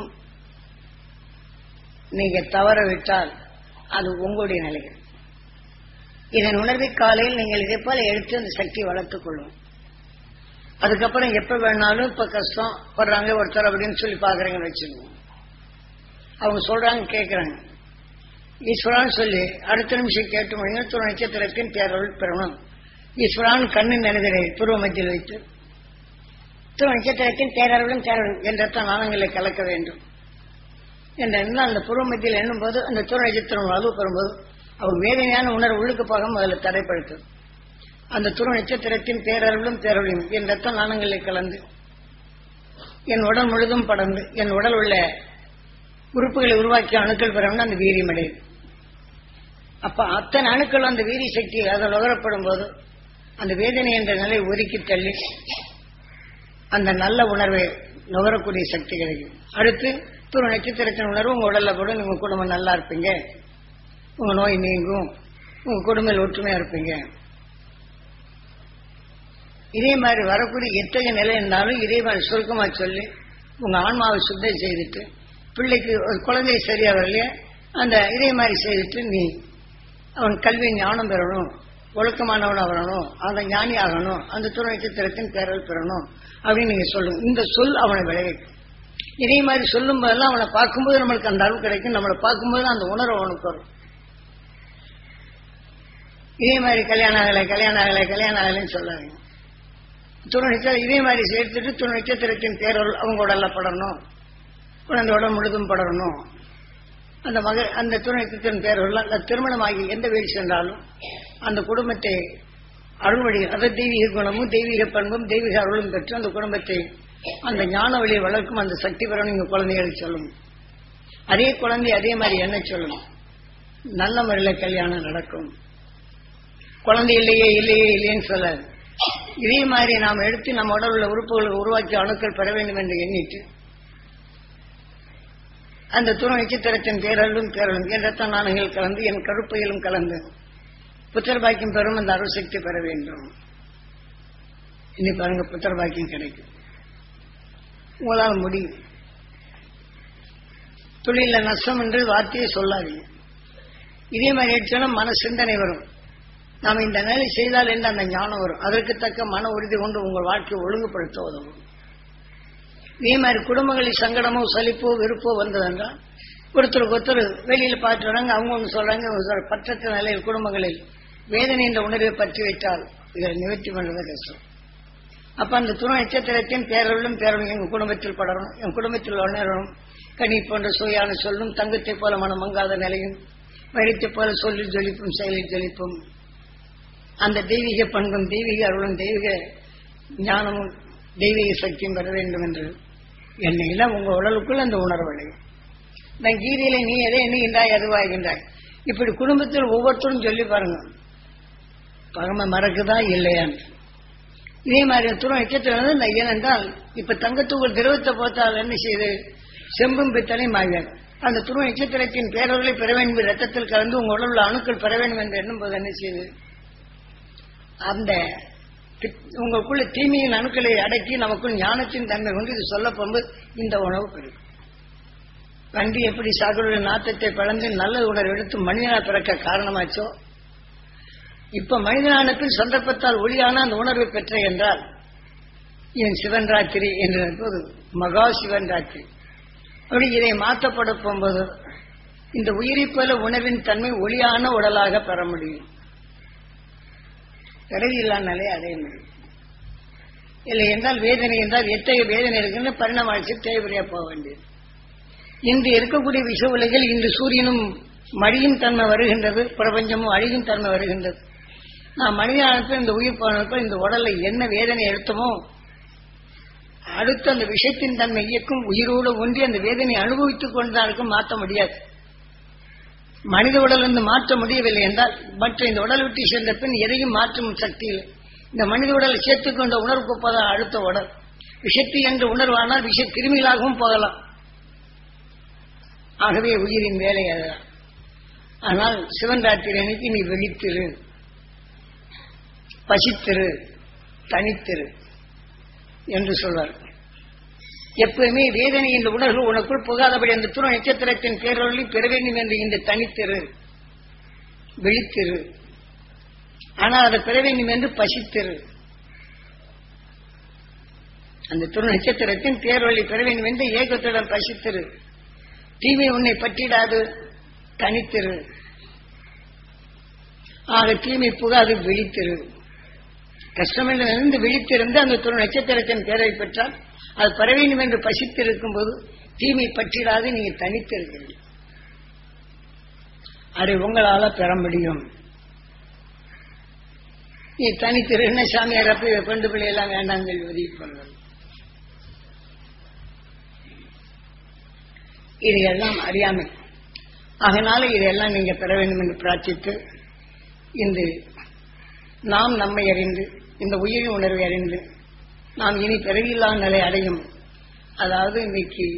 Speaker 2: நீங்க தவற விட்டால் அது உங்களுடைய நிலைகள் இதன் உணர்வை காலையில் நீங்கள் இதே போல எடுத்து அந்த சக்தியை வளர்த்துக் கொள்ளும் அதுக்கப்புறம் எப்ப வேணாலும் இப்ப கஷ்டம் வர்றாங்க ஒருத்தர் அப்படின்னு சொல்லி பாக்குறீங்கன்னு வச்சுக்கோங்க அவங்க சொல்றாங்க கேட்கறாங்க ஈஸ்வரான்னு சொல்லி அடுத்த நிமிஷம் கேட்டு முடியுங்க துணை நட்சத்திரத்தின் பேரருள் பெறணும் ஈஸ்வரான் கண்ணின் நினைதலை துருவ மத்தியில் வைத்து துணை நட்சத்திரத்தின் பேரருளும் பேரருளும் என்றத்தான் நாணங்களை கலக்க வேண்டும் என்ற எண்ணம் அந்த பூர்வ மத்தியில் எண்ணும் போது அந்த துணை நட்சத்திரம் அளவு பெறும்போது அவர் வேதனையான உணர்வு உள்ளுக்கு போக முதல்ல தடைப்படுத்தும் அந்த துருவ நட்சத்திரத்தின் பேரருளும் பேரொழியும் என் ரத்த நாணங்களை கலந்து என் உடல் முழுதும் படர்ந்து என் உடல் உள்ள உறுப்புகளை உருவாக்கிய அணுக்கள் பெறணும்னு அந்த வீரியம் அடையுது அப்ப அத்தனை அணுக்கள் அந்த வீரிய சக்தி அதை நுகரப்படும் போது அந்த வேதனை என்ற நிலை ஒதுக்கி தள்ளி அந்த நல்ல உணர்வை நுகரக்கூடிய சக்தி கிடைக்கும் அடுத்து துரு நட்சத்திரத்தின் உணர்வு உங்க உடல்ல கூட உங்க குடும்பம் நல்லா இருப்பீங்க உங்க நோய் நீங்கும் உங்க குடும்பத்தில் ஒற்றுமையா இருப்பீங்க இதே மாதிரி வரக்கூடிய எத்தகைய நிலை இருந்தாலும் இதே மாதிரி சுருக்கமா சொல்லி உங்க ஆன்மாவை சுத்தம் செய்துட்டு பிள்ளைக்கு ஒரு குழந்தை சரியா வரலையே அந்த இதே மாதிரி செய்துட்டு நீ அவன் கல்வி ஞானம் பெறணும் ஒழுக்கமானவனா வரணும் அந்த ஞானி ஆகணும் அந்த துணை நட்சத்திரத்தின் பேரல் பெறணும் அப்படின்னு நீங்க சொல்லுங்க இந்த சொல் அவனை விளைவிக்கும் இதே மாதிரி சொல்லும் போதெல்லாம் அவனை பார்க்கும்போது நம்மளுக்கு அந்த அருள் கிடைக்கும் நம்மளை பார்க்கும்போது அந்த உணர்வு அவனுக்கு வரும் இதே மாதிரி கல்யாணம் ஆகலை கல்யாணம் ஆகலை கல்யாணம் ஆகலைன்னு சொல்லாதீங்க துணை நட்சத்திரம் இதே மாதிரி சேர்த்துட்டு துணை நட்சத்திரத்தின் பேரல் அவங்க உடல்ல படரணும் குழந்தையோட முழுதும் படரணும் அந்த மக அந்த துணை நட்சத்திரத்தின் பேரல் அந்த திருமணமாகி எந்த வீடு சென்றாலும் அந்த குடும்பத்தை அருள்வழி அதாவது தெய்வீக குணமும் தெய்வீக பண்பும் தெய்வீக அருளும் பெற்று அந்த குடும்பத்தை அந்த ஞான வழியை வளர்க்கும் அந்த சக்தி பெறணும் நீங்க குழந்தைகளுக்கு சொல்லணும் அதே குழந்தை அதே மாதிரி என்ன சொல்லணும் நல்ல முறையில் கல்யாணம் நடக்கும் குழந்தை இல்லையே இல்லையே இல்லையேன்னு சொல்லாது இதே மாதிரி நாம் எடுத்து நம்ம உடல் உள்ள உறுப்புகளை உருவாக்கி அணுக்கள் பெற வேண்டும் என்று எண்ணிட்டு அந்த துணை நட்சத்திரத்தின் பேரலும் பேரலும் என் ரத்த நாணயங்கள் கலந்து என் கருப்பையிலும் கலந்து புத்தர் பாக்கியம் பெறும் அந்த அருள் சக்தி பெற வேண்டும் இனி பாருங்க புத்தர் பாக்கியம் கிடைக்கும் உங்களால் முடியும் தொழில நஷ்டம் என்று வார்த்தையை சொல்லாதீங்க இதே மாதிரி ஆயிடுச்சுன்னா மன சிந்தனை வரும் நாம் இந்த வேலை செய்தால் என்று அந்த ஞானம் வரும் அதற்கு தக்க மன உறுதி கொண்டு உங்கள் வாழ்க்கையை ஒழுங்குபடுத்த உதவும் இதே மாதிரி குடும்பங்களில் சங்கடமோ சலிப்போ வெறுப்போ வந்ததென்றால் ஒருத்தருக்கு ஒருத்தர் வெளியில பார்த்து வராங்க அவங்க ஒன்று சொல்றாங்க ஒரு பற்றற்ற நிலையில் குடும்பங்களில் வேதனை என்ற உணர்வை பற்றி வைத்தால் இதை நிவர்த்தி பண்றது கஷ்டம் அப்ப அந்த துணை நட்சத்திரத்தின் பேரலும் பேரலும் எங்க குடும்பத்தில் படரும் என் குடும்பத்தில் உணரும் கனி போன்ற சுவையான சொல்லும் தங்கத்தை போல மனம் மங்காத நிலையும் வைரத்தை போல சொல்லில் ஜொலிப்பும் செயலில் ஜொலிப்பும் அந்த தெய்வீக பண்பும் தெய்வீக அருளும் தெய்வீக ஞானமும் தெய்வீக சக்தியும் பெற வேண்டும் என்று என்னையில உங்க உடலுக்குள் அந்த உணர்வு அடையும் நான் கீதையில நீ எதை எண்ணுகின்றாய் அதுவாகின்றாய் இப்படி குடும்பத்தில் ஒவ்வொருத்தரும் சொல்லி பாருங்க பகம மறக்குதா இல்லையான்னு இதே மாதிரி துணை நட்சத்திரம் வந்து இந்த ஏனென்றால் இப்ப தங்கத்தூள் திரவத்தை பார்த்தால் என்ன செய்யுது செம்பும் பித்தனை மாவியார் அந்த துணை நட்சத்திரத்தின் பேரவர்களை பெற வேண்டும் ரத்தத்தில் கலந்து உங்க உடல் உள்ள அணுக்கள் பெற வேண்டும் என்று எண்ணும் போது என்ன செய்யுது அந்த தி- உங்களுக்குள்ள தீமையின் அணுக்களை அடக்கி நமக்குள் ஞானத்தின் தன்மை கொண்டு இது சொல்ல போகும்போது இந்த உணவு பெருகும் வண்டி எப்படி சாகுடைய நாத்தத்தை பிளந்து நல்ல உணர்வு எடுத்து மனிதனா பிறக்க காரணமாச்சோ இப்ப மனிதனான பின் சந்தர்ப்பத்தால் ஒளியான அந்த உணர்வை பெற்ற என்றால் என் சிவன் ராத்திரி என்று போது மகா சிவன் ராத்திரி அப்படி இதை மாற்றப்பட போகும்போது இந்த உயிரை போல உணர்வின் தன்மை ஒளியான உடலாக பெற முடியும் பிறவி இல்லாமலே அடைய முடியும் இல்லை என்றால் வேதனை என்றால் எத்தகைய வேதனை இருக்குன்னு பரிணாமம் தேவையா போக வேண்டியது இன்று இருக்கக்கூடிய விஷ உலகில் இன்று சூரியனும் மடியும் தன்மை வருகின்றது பிரபஞ்சமும் அழியும் தன்மை வருகின்றது நான் மனிதனுக்கு இந்த உயிர் போனப்ப இந்த உடல்ல என்ன வேதனை எடுத்தோமோ அடுத்து அந்த விஷத்தின் தன்மை இயக்கும் உயிரோடு ஒன்றி அந்த வேதனை அனுபவித்துக் கொண்டுதான் மாற்ற முடியாது மனித உடல் வந்து மாற்ற முடியவில்லை என்றால் மற்ற இந்த உடல் விட்டு சென்ற பின் எதையும் மாற்றும் சக்தி இல்லை இந்த மனித உடலை சேர்த்துக் கொண்ட உணர்வுக்கு போதான் அடுத்த உடல் விஷத்தை என்ற உணர்வானால் விஷ கிருமிகளாகவும் போகலாம் ஆகவே உயிரின் வேலை அதுதான் ஆனால் சிவன் ராத்திரி அன்னைக்கு நீ வெளித்திரு பசித்திரு தனித்திரு என்று சொல்வார் எப்பவுமே வேதனை என்ற உணர்வு உனக்குள் புகாதபடி அந்த துணை நட்சத்திரத்தின் பேரொழி பெற வேண்டும் என்று இந்த தனித்திரு விழித்திரு ஆனால் அதை பெற வேண்டும் என்று பசித்திரு அந்த துணை நட்சத்திரத்தின் பேரொழி பெற வேண்டும் என்று ஏகத்துடன் பசித்திரு தீமை உன்னை பற்றிடாது தனித்திரு ஆக தீமை புகாது விழித்திரு கஷ்டமிருந்து விழித்திருந்து அந்த துணை நட்சத்திரத்தின் பேரை பெற்றால் அது பெற வேண்டும் என்று பசித்திருக்கும் போது தீமை பற்றிடாது நீங்க தனித்திருக்கிறீர்கள் அதை உங்களால பெற முடியும் நீ தனித்திரு என்ன சாமியார் அப்ப பெண்டு பிள்ளை எல்லாம் வேண்டாம் சொல்லி உதவி பண்ணுறது இதையெல்லாம் அறியாமை அதனால இதையெல்லாம் நீங்க பெற வேண்டும் என்று பிரார்த்தித்து இந்த நாம் நம்மை அறிந்து இந்த உயிரின் உணர்வை அறிந்து நாம் இனி பிறவியில்லா நிலை அடையும் அதாவது இன்னைக்கு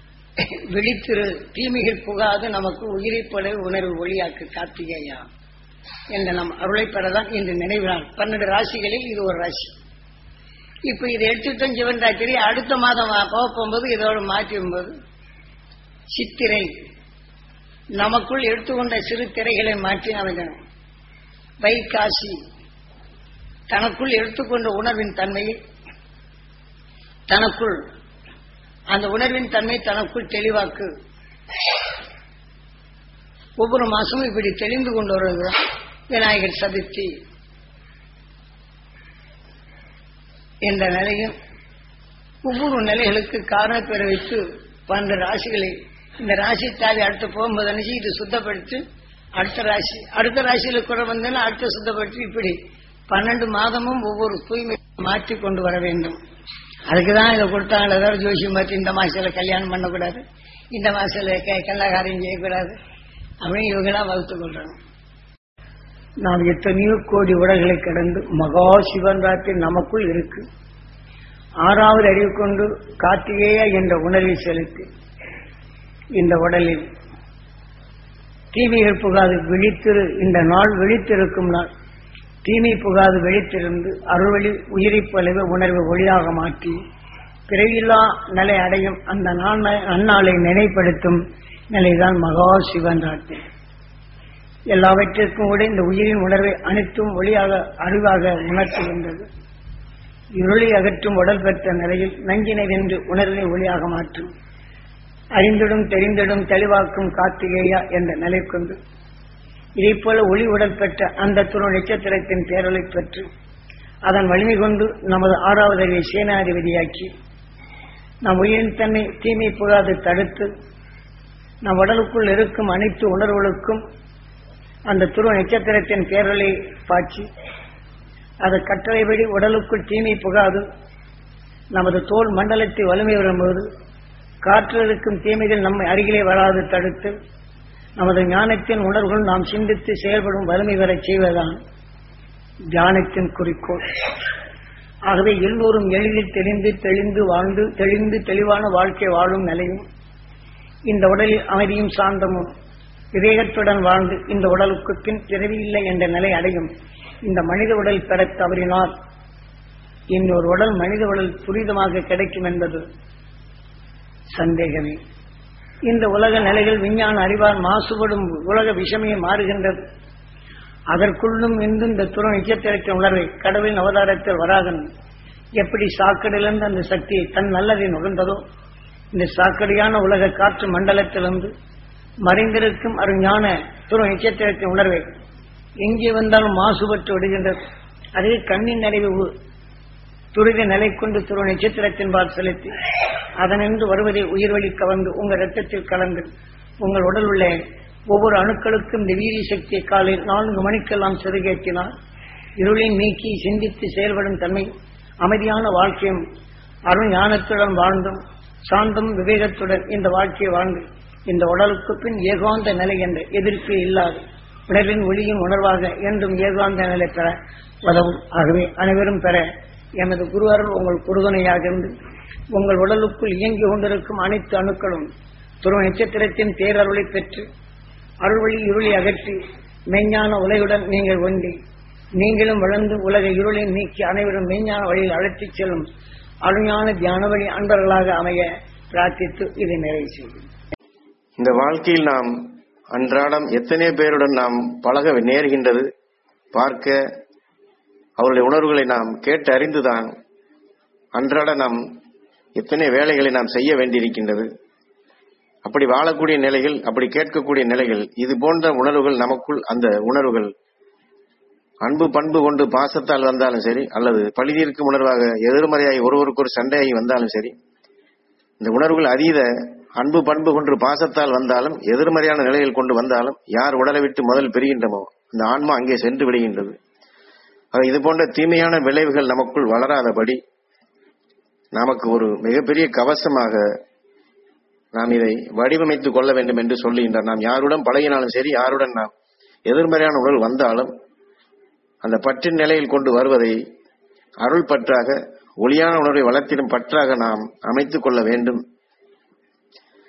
Speaker 2: விழித்திரு தீமைகள் புகாது நமக்கு உயிரை போல உணர்வு ஒளியாக்கு கார்த்திகேயா என்ற நம் அருளை பெறதான் இன்று நினைவினார் பன்னெண்டு ராசிகளில் இது ஒரு ராசி இப்ப இதை எடுத்துட்டோம் சிவன் ராத்திரி அடுத்த மாதம் போக போகும்போது இதோட மாற்றி வரும்போது சித்திரை நமக்குள் எடுத்துக்கொண்ட சிறு திரைகளை மாற்றி அமைந்தன வைகாசி தனக்குள் எடுத்துக்கொண்ட உணர்வின் தன்மையை தனக்குள் அந்த உணர்வின் தன்மை தனக்குள் தெளிவாக்கு ஒவ்வொரு மாசமும் இப்படி தெளிந்து கொண்டு வருகிறோம் விநாயகர் சதுர்த்தி என்ற நிலையும் ஒவ்வொரு நிலைகளுக்கு காரணப்பெற வைத்து பன்னெண்டு ராசிகளை இந்த ராசி தாவி அடுத்து போகும்போது நினைச்சு இது சுத்தப்படுத்தி அடுத்த ராசி அடுத்த ராசியில குறை வந்தேன்னா அடுத்த சுத்தப்படுத்தி இப்படி பன்னெண்டு மாதமும் ஒவ்வொரு தூய்மை மாற்றி கொண்டு வர வேண்டும் அதுக்குதான் இதை கொடுத்தாங்க ஏதாவது ஜோசியம் பார்த்து இந்த மாசத்துல கல்யாணம் பண்ணக்கூடாது இந்த மாசத்துல கல்லாகாரியம் செய்யக்கூடாது அப்படின்னு இவங்கெல்லாம் வகுத்து கொள்றாங்க நாம் எத்தனையோ கோடி உடல்களை கடந்து மகா சிவன் ராத்திரி நமக்குள் இருக்கு ஆறாவது அறிவு கொண்டு கார்த்திகேயா என்ற உணர்வை செலுத்தி இந்த உடலில் தீமைகள் புகாது விழித்திரு இந்த நாள் விழித்திருக்கும் நாள் தீமை புகாது விழித்திருந்து அருள்வழி உயிரிப் போலவே உணர்வை ஒளியாக மாற்றி பிறவில்லா நிலை அடையும் அந்த நாள் அந்நாளை நினைப்படுத்தும் நிலைதான் மகா சிவன் ராத்திரி எல்லாவற்றிற்கும் கூட இந்த உயிரின் உணர்வை அனைத்தும் ஒளியாக அறிவாக உணர்த்துகின்றது இருளை அகற்றும் உடல் பெற்ற நிலையில் நஞ்சினை வென்று உணர்வை ஒளியாக மாற்றும் அறிந்திடும் தெரிந்திடும் தெளிவாக்கும் கார்த்திகேயா என்ற நிலை கொண்டு இதைப்போல ஒளி உடல் பெற்ற அந்த துணை நட்சத்திரத்தின் பேரலை பெற்று அதன் வலிமை கொண்டு நமது ஆறாவது அறிவை சேனாதிபதியாக்கி நம் உயிரின் தன்னை தீமை புகாது தடுத்து நம் உடலுக்குள் இருக்கும் அனைத்து உணர்வுகளுக்கும் அந்த துருவ நட்சத்திரத்தின் பேரலை பாய்ச்சி அது கட்டளைப்படி உடலுக்குள் தீமை புகாது நமது தோல் மண்டலத்தை வலிமை வரும்போது காற்றில் இருக்கும் தீமைகள் நம்மை அருகிலே வராது தடுத்து நமது ஞானத்தின் உணர்வுகள் நாம் சிந்தித்து செயல்படும் வலிமை வரச் செய்வதுதான் தியானத்தின் குறிக்கோள் ஆகவே எல்லோரும் எளிதில் தெளிந்து தெளிந்து வாழ்ந்து தெளிந்து தெளிவான வாழ்க்கை வாழும் நிலையும் இந்த உடலில் அமைதியும் சாந்தமும் விவேகத்துடன் வாழ்ந்து இந்த உடலுக்கு பின் பிறவி இல்லை என்ற நிலை அடையும் இந்த மனித உடல் பெற தவறினால் இன்னொரு உடல் மனித உடல் துரிதமாக கிடைக்கும் என்பது சந்தேகமே இந்த உலக நிலைகள் விஞ்ஞான அறிவால் மாசுபடும் உலக விஷமே மாறுகின்றது அதற்குள்ளும் இன்று இந்த துற நட்சத்திரத்தின் உணர்வை கடவுளின் அவதாரத்தில் வராகன் எப்படி சாக்கடையிலிருந்து அந்த சக்தியை தன் நல்லதை நுகர்ந்ததோ இந்த சாக்கடையான உலக காற்று மண்டலத்திலிருந்து மறைந்திருக்கும் அருஞான துற நட்சத்திரத்தின் உணர்வை எங்கே வந்தாலும் மாசுபட்டு விடுகின்றது அதே கண்ணின் நிறைவு துரித நிலை கொண்டு துரு நட்சத்திரத்தின் பால் செலுத்தி அதனின்று வருவதை உயிர் வழி கவர்ந்து உங்கள் ரத்தத்தில் கலந்து உங்கள் உடல் உள்ள ஒவ்வொரு அணுக்களுக்கும் இந்த வீரிய சக்தியை காலையில் நான்கு மணிக்கெல்லாம் செருகேற்றினால் இருளின் நீக்கி சிந்தித்து செயல்படும் தன்மை அமைதியான வாழ்க்கையும் அருண் ஞானத்துடன் வாழ்ந்தும் சாந்தம் விவேகத்துடன் இந்த வாழ்க்கையை வாழ்ந்து இந்த உடலுக்கு பின் ஏகாந்த நிலை என்ற எதிர்ப்பு இல்லாது உணர்வின் ஒளியின் உணர்வாக என்றும் ஏகாந்த நிலை பெற உதவும் ஆகவே அனைவரும் பெற எமது குருவர்கள் உங்கள் குருதுணையாக இருந்து உங்கள் உடலுக்குள் இயங்கி கொண்டிருக்கும் அனைத்து அணுக்களும் துருவ நட்சத்திரத்தின் பேரருளை பெற்று அருள்வழி இருளை அகற்றி மெய்ஞான உலகுடன் நீங்கள் ஒன்றி நீங்களும் வளர்ந்து உலக இருளை நீக்கி அனைவரும் மெய்ஞான வழியில் அழைத்துச் செல்லும் அருஞான தியான வழி அன்பர்களாக அமைய பிரார்த்தித்து இதை நிறைவு செய்யும்
Speaker 1: இந்த வாழ்க்கையில் நாம் அன்றாடம் எத்தனை பேருடன் நாம் பழக நேர்கின்றது பார்க்க அவருடைய உணர்வுகளை நாம் கேட்டு அறிந்துதான் அன்றாட நாம் எத்தனை வேலைகளை நாம் செய்ய வேண்டியிருக்கின்றது அப்படி வாழக்கூடிய நிலைகள் அப்படி கேட்கக்கூடிய நிலைகள் இது போன்ற உணர்வுகள் நமக்குள் அந்த உணர்வுகள் அன்பு பண்பு கொண்டு பாசத்தால் வந்தாலும் சரி அல்லது பழிதீர்க்கும் உணர்வாக எதிர்மறையாய் ஒருவருக்கு ஒரு சண்டையாகி வந்தாலும் சரி இந்த உணர்வுகள் அதீத அன்பு பண்பு கொண்டு பாசத்தால் வந்தாலும் எதிர்மறையான நிலையில் கொண்டு வந்தாலும் யார் உடலை விட்டு முதல் பெறுகின்றமோ அந்த ஆன்மா அங்கே சென்று விடுகின்றது ஆக இது போன்ற தீமையான விளைவுகள் நமக்குள் வளராதபடி நமக்கு ஒரு மிகப்பெரிய கவசமாக நாம் இதை வடிவமைத்துக் கொள்ள வேண்டும் என்று சொல்லுகின்றார் நாம் யாருடன் பழகினாலும் சரி யாருடன் நாம் எதிர்மறையான உணர்வு வந்தாலும் அந்த பற்றின் நிலையில் கொண்டு வருவதை அருள் பற்றாக ஒளியான உணர்வை வளர்த்திடும் பற்றாக நாம் அமைத்துக் கொள்ள வேண்டும்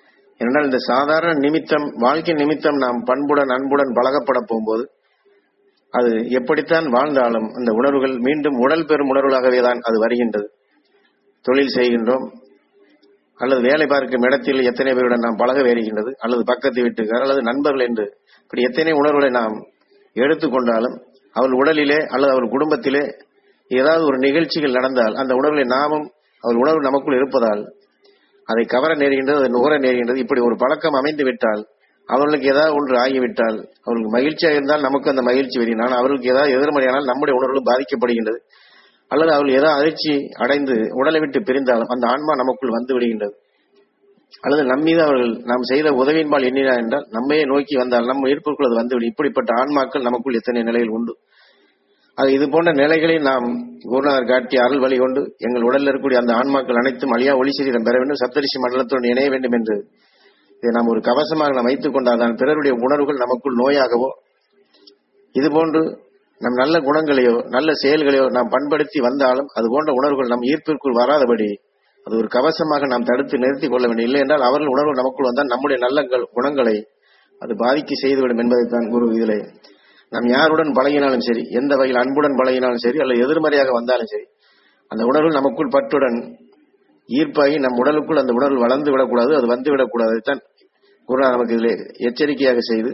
Speaker 1: ஏனென்றால் இந்த சாதாரண நிமித்தம் வாழ்க்கை நிமித்தம் நாம் பண்புடன் அன்புடன் பழகப்பட போகும்போது அது எப்படித்தான் வாழ்ந்தாலும் அந்த உணர்வுகள் மீண்டும் உடல் பெறும் உணர்வுகளாகவே தான் அது வருகின்றது தொழில் செய்கின்றோம் அல்லது வேலை பார்க்கும் இடத்தில் எத்தனை பேருடன் நாம் பழக வருகின்றது அல்லது பக்கத்து வீட்டுக்கார் அல்லது நண்பர்கள் என்று இப்படி எத்தனை உணர்வுகளை நாம் எடுத்துக்கொண்டாலும் அவள் உடலிலே அல்லது அவள் குடும்பத்திலே ஏதாவது ஒரு நிகழ்ச்சிகள் நடந்தால் அந்த உணர்வுகளை நாமும் அவள் உணர்வு நமக்குள் இருப்பதால் அதை கவர நேருகின்றது அதை நுகர நேருகின்றது இப்படி ஒரு பழக்கம் அமைந்து விட்டால் அவர்களுக்கு ஏதாவது ஒன்று ஆகிவிட்டால் அவர்களுக்கு மகிழ்ச்சியாக இருந்தால் நமக்கு அந்த மகிழ்ச்சி வரும் ஆனால் அவர்களுக்கு ஏதாவது எதிர்மறையானால் நம்முடைய உணர்வு பாதிக்கப்படுகின்றது அல்லது அவர்கள் ஏதாவது அதிர்ச்சி அடைந்து உடலை விட்டு பிரிந்தாலும் அந்த ஆன்மா நமக்குள் வந்து விடுகின்றது அல்லது நம்மீது அவர்கள் நாம் செய்த உதவியின்பால் எண்ணினார் என்றால் நம்மையே நோக்கி வந்தால் நம்ம ஈர்ப்புக்குள் அது வந்துவிடும் இப்படிப்பட்ட ஆன்மாக்கள் நமக்குள் எத்தனை நிலையில் உண்டு ஆக இது போன்ற நிலைகளை நாம் குருநாதர் காட்டிய அருள் வழி கொண்டு எங்கள் உடலில் இருக்கக்கூடிய அந்த ஆன்மாக்கள் அனைத்தும் அழியா ஒளி சரீரம் பெற வேண்டும் சப்தரிசி மண்டலத்துடன் இணைய வேண்டும் என்று இதை நாம் ஒரு கவசமாக நாம் வைத்துக் கொண்டால் தான் பிறருடைய உணர்வுகள் நமக்குள் நோயாகவோ இதுபோன்று நம் நல்ல குணங்களையோ நல்ல செயல்களையோ நாம் பண்படுத்தி வந்தாலும் அது போன்ற உணர்வுகள் நம் ஈர்ப்பிற்குள் வராதபடி அது ஒரு கவசமாக நாம் தடுத்து நிறுத்திக் கொள்ள வேண்டும் இல்லை என்றால் அவர்கள் உணர்வு நமக்குள் வந்தால் நம்முடைய நல்ல கள்- குணங்களை அது பாதிக்க செய்துவிடும் என்பதைத்தான் குரு இதிலே நாம் யாருடன் பழகினாலும் சரி எந்த வகையில் அன்புடன் பழகினாலும் சரி அல்லது எதிர்மறையாக வந்தாலும் சரி அந்த உணர்வு நமக்குள் பற்றுடன் ஈர்ப்பாகி நம் உடலுக்குள் அந்த உணர்வு வளர்ந்து விடக்கூடாது அது வந்து விடக்கூடாது தான் குருநாதர் நமக்கு இதிலே எச்சரிக்கையாக செய்து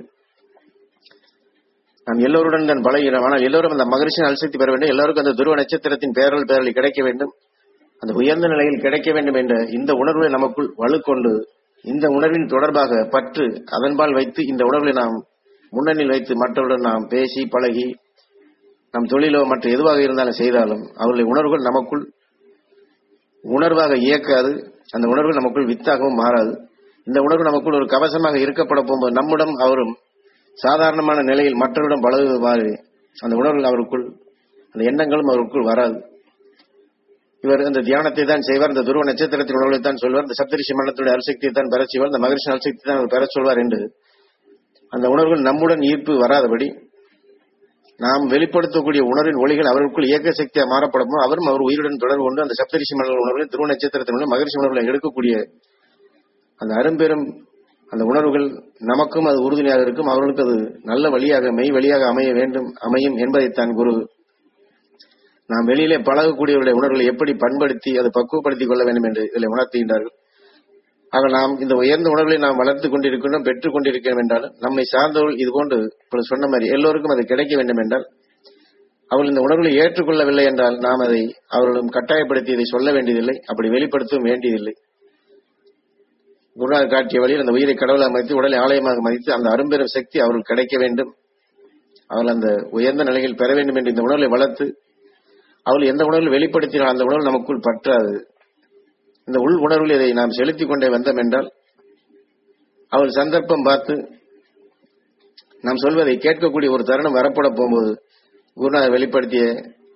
Speaker 1: நாம் எல்லோருடன் தான் பழகிறோம் ஆனால் எல்லோரும் அந்த மகிழ்ச்சியின் அல்சக்தி பெற வேண்டும் எல்லோருக்கும் அந்த துருவ நட்சத்திரத்தின் பேரல் பேரலை கிடைக்க வேண்டும் அந்த உயர்ந்த நிலையில் கிடைக்க வேண்டும் என்ற இந்த உணர்வை நமக்குள் வலுக்கொண்டு இந்த உணர்வின் தொடர்பாக பற்று அதன்பால் வைத்து இந்த உணர்வை நாம் முன்னணியில் வைத்து மற்றவருடன் நாம் பேசி பழகி நம் தொழிலோ மற்ற எதுவாக இருந்தாலும் செய்தாலும் அவர்களுடைய உணர்வுகள் நமக்குள் உணர்வாக இயக்காது அந்த உணர்வு நமக்குள் வித்தாகவும் மாறாது இந்த உணர்வு நமக்குள் ஒரு கவசமாக இருக்கப்பட போகும்போது நம்முடன் அவரும் சாதாரணமான நிலையில் மற்றவரிடம் பழகுமாறு அந்த உணர்வுகள் அவருக்குள் அந்த எண்ணங்களும் அவருக்குள் வராது இவர் இந்த தியானத்தை தான் செய்வார் இந்த துருவ நட்சத்திரத்தின் உணர்வை தான் சொல்வார் இந்த சப்தரிஷி மண்டலத்துடைய அரிசக்தியை தான் பெறச் செய்வார் இந்த மகிழ்ச்சி அரிசக்தி தான் அவர் பெறச் சொல்வார் என்று அந்த உணர்வுகள் நம்முடன் ஈர்ப்பு வராதபடி நாம் வெளிப்படுத்தக்கூடிய உணர்வின் ஒளிகள் அவருக்குள் இயக்க சக்தியாக மாறப்படமோ அவரும் அவர் உயிருடன் தொடர்பு கொண்டு அந்த சப்தரிஷி மண்டல உணர்வுகளை துருவ நட்சத்திரத்தின் உணர்வு மகிழ்ச்சி உணர்வுகளை எடுக்கக்கூடிய அந்த அரும்பெரும் அந்த உணர்வுகள் நமக்கும் அது உறுதுணையாக இருக்கும் அவர்களுக்கு அது நல்ல வழியாக மெய் வழியாக அமைய வேண்டும் அமையும் என்பதைத்தான் குரு நாம் வெளியிலே பழகக்கூடியவருடைய உணர்வுகளை எப்படி பண்படுத்தி அதை பக்குவப்படுத்திக் கொள்ள வேண்டும் என்று இதில் உணர்த்துகின்றார்கள் ஆக நாம் இந்த உயர்ந்த உணர்வுகளை நாம் வளர்த்துக் கொண்டிருக்கின்றோம் பெற்றுக் கொண்டிருக்கிறோம் என்றால் நம்மை சார்ந்தவர்கள் இது போன்று இப்பொழுது சொன்ன மாதிரி எல்லோருக்கும் அது கிடைக்க வேண்டும் என்றால் அவர்கள் இந்த உணர்வுகளை ஏற்றுக்கொள்ளவில்லை என்றால் நாம் அதை அவர்களும் கட்டாயப்படுத்தி இதை சொல்ல வேண்டியதில்லை அப்படி வெளிப்படுத்தவும் வேண்டியதில்லை குருநாதர் காட்டிய வழியில் அந்த உயிரை கடவுளாக மதித்து உடலை ஆலயமாக மதித்து அந்த அரும்பெரும் சக்தி அவர்கள் கிடைக்க வேண்டும் அவர்கள் அந்த உயர்ந்த நிலையில் பெற வேண்டும் என்று இந்த உணர்வை வளர்த்து அவள் எந்த உணர்வில் வெளிப்படுத்தினால் அந்த உணர்வு நமக்குள் பற்றாது இந்த உள் உணர்வில் இதை நாம் செலுத்திக் கொண்டே வந்தோம் என்றால் அவள் சந்தர்ப்பம் பார்த்து நாம் சொல்வதை கேட்கக்கூடிய ஒரு தருணம் வரப்பட போகும்போது குருநாதர் வெளிப்படுத்திய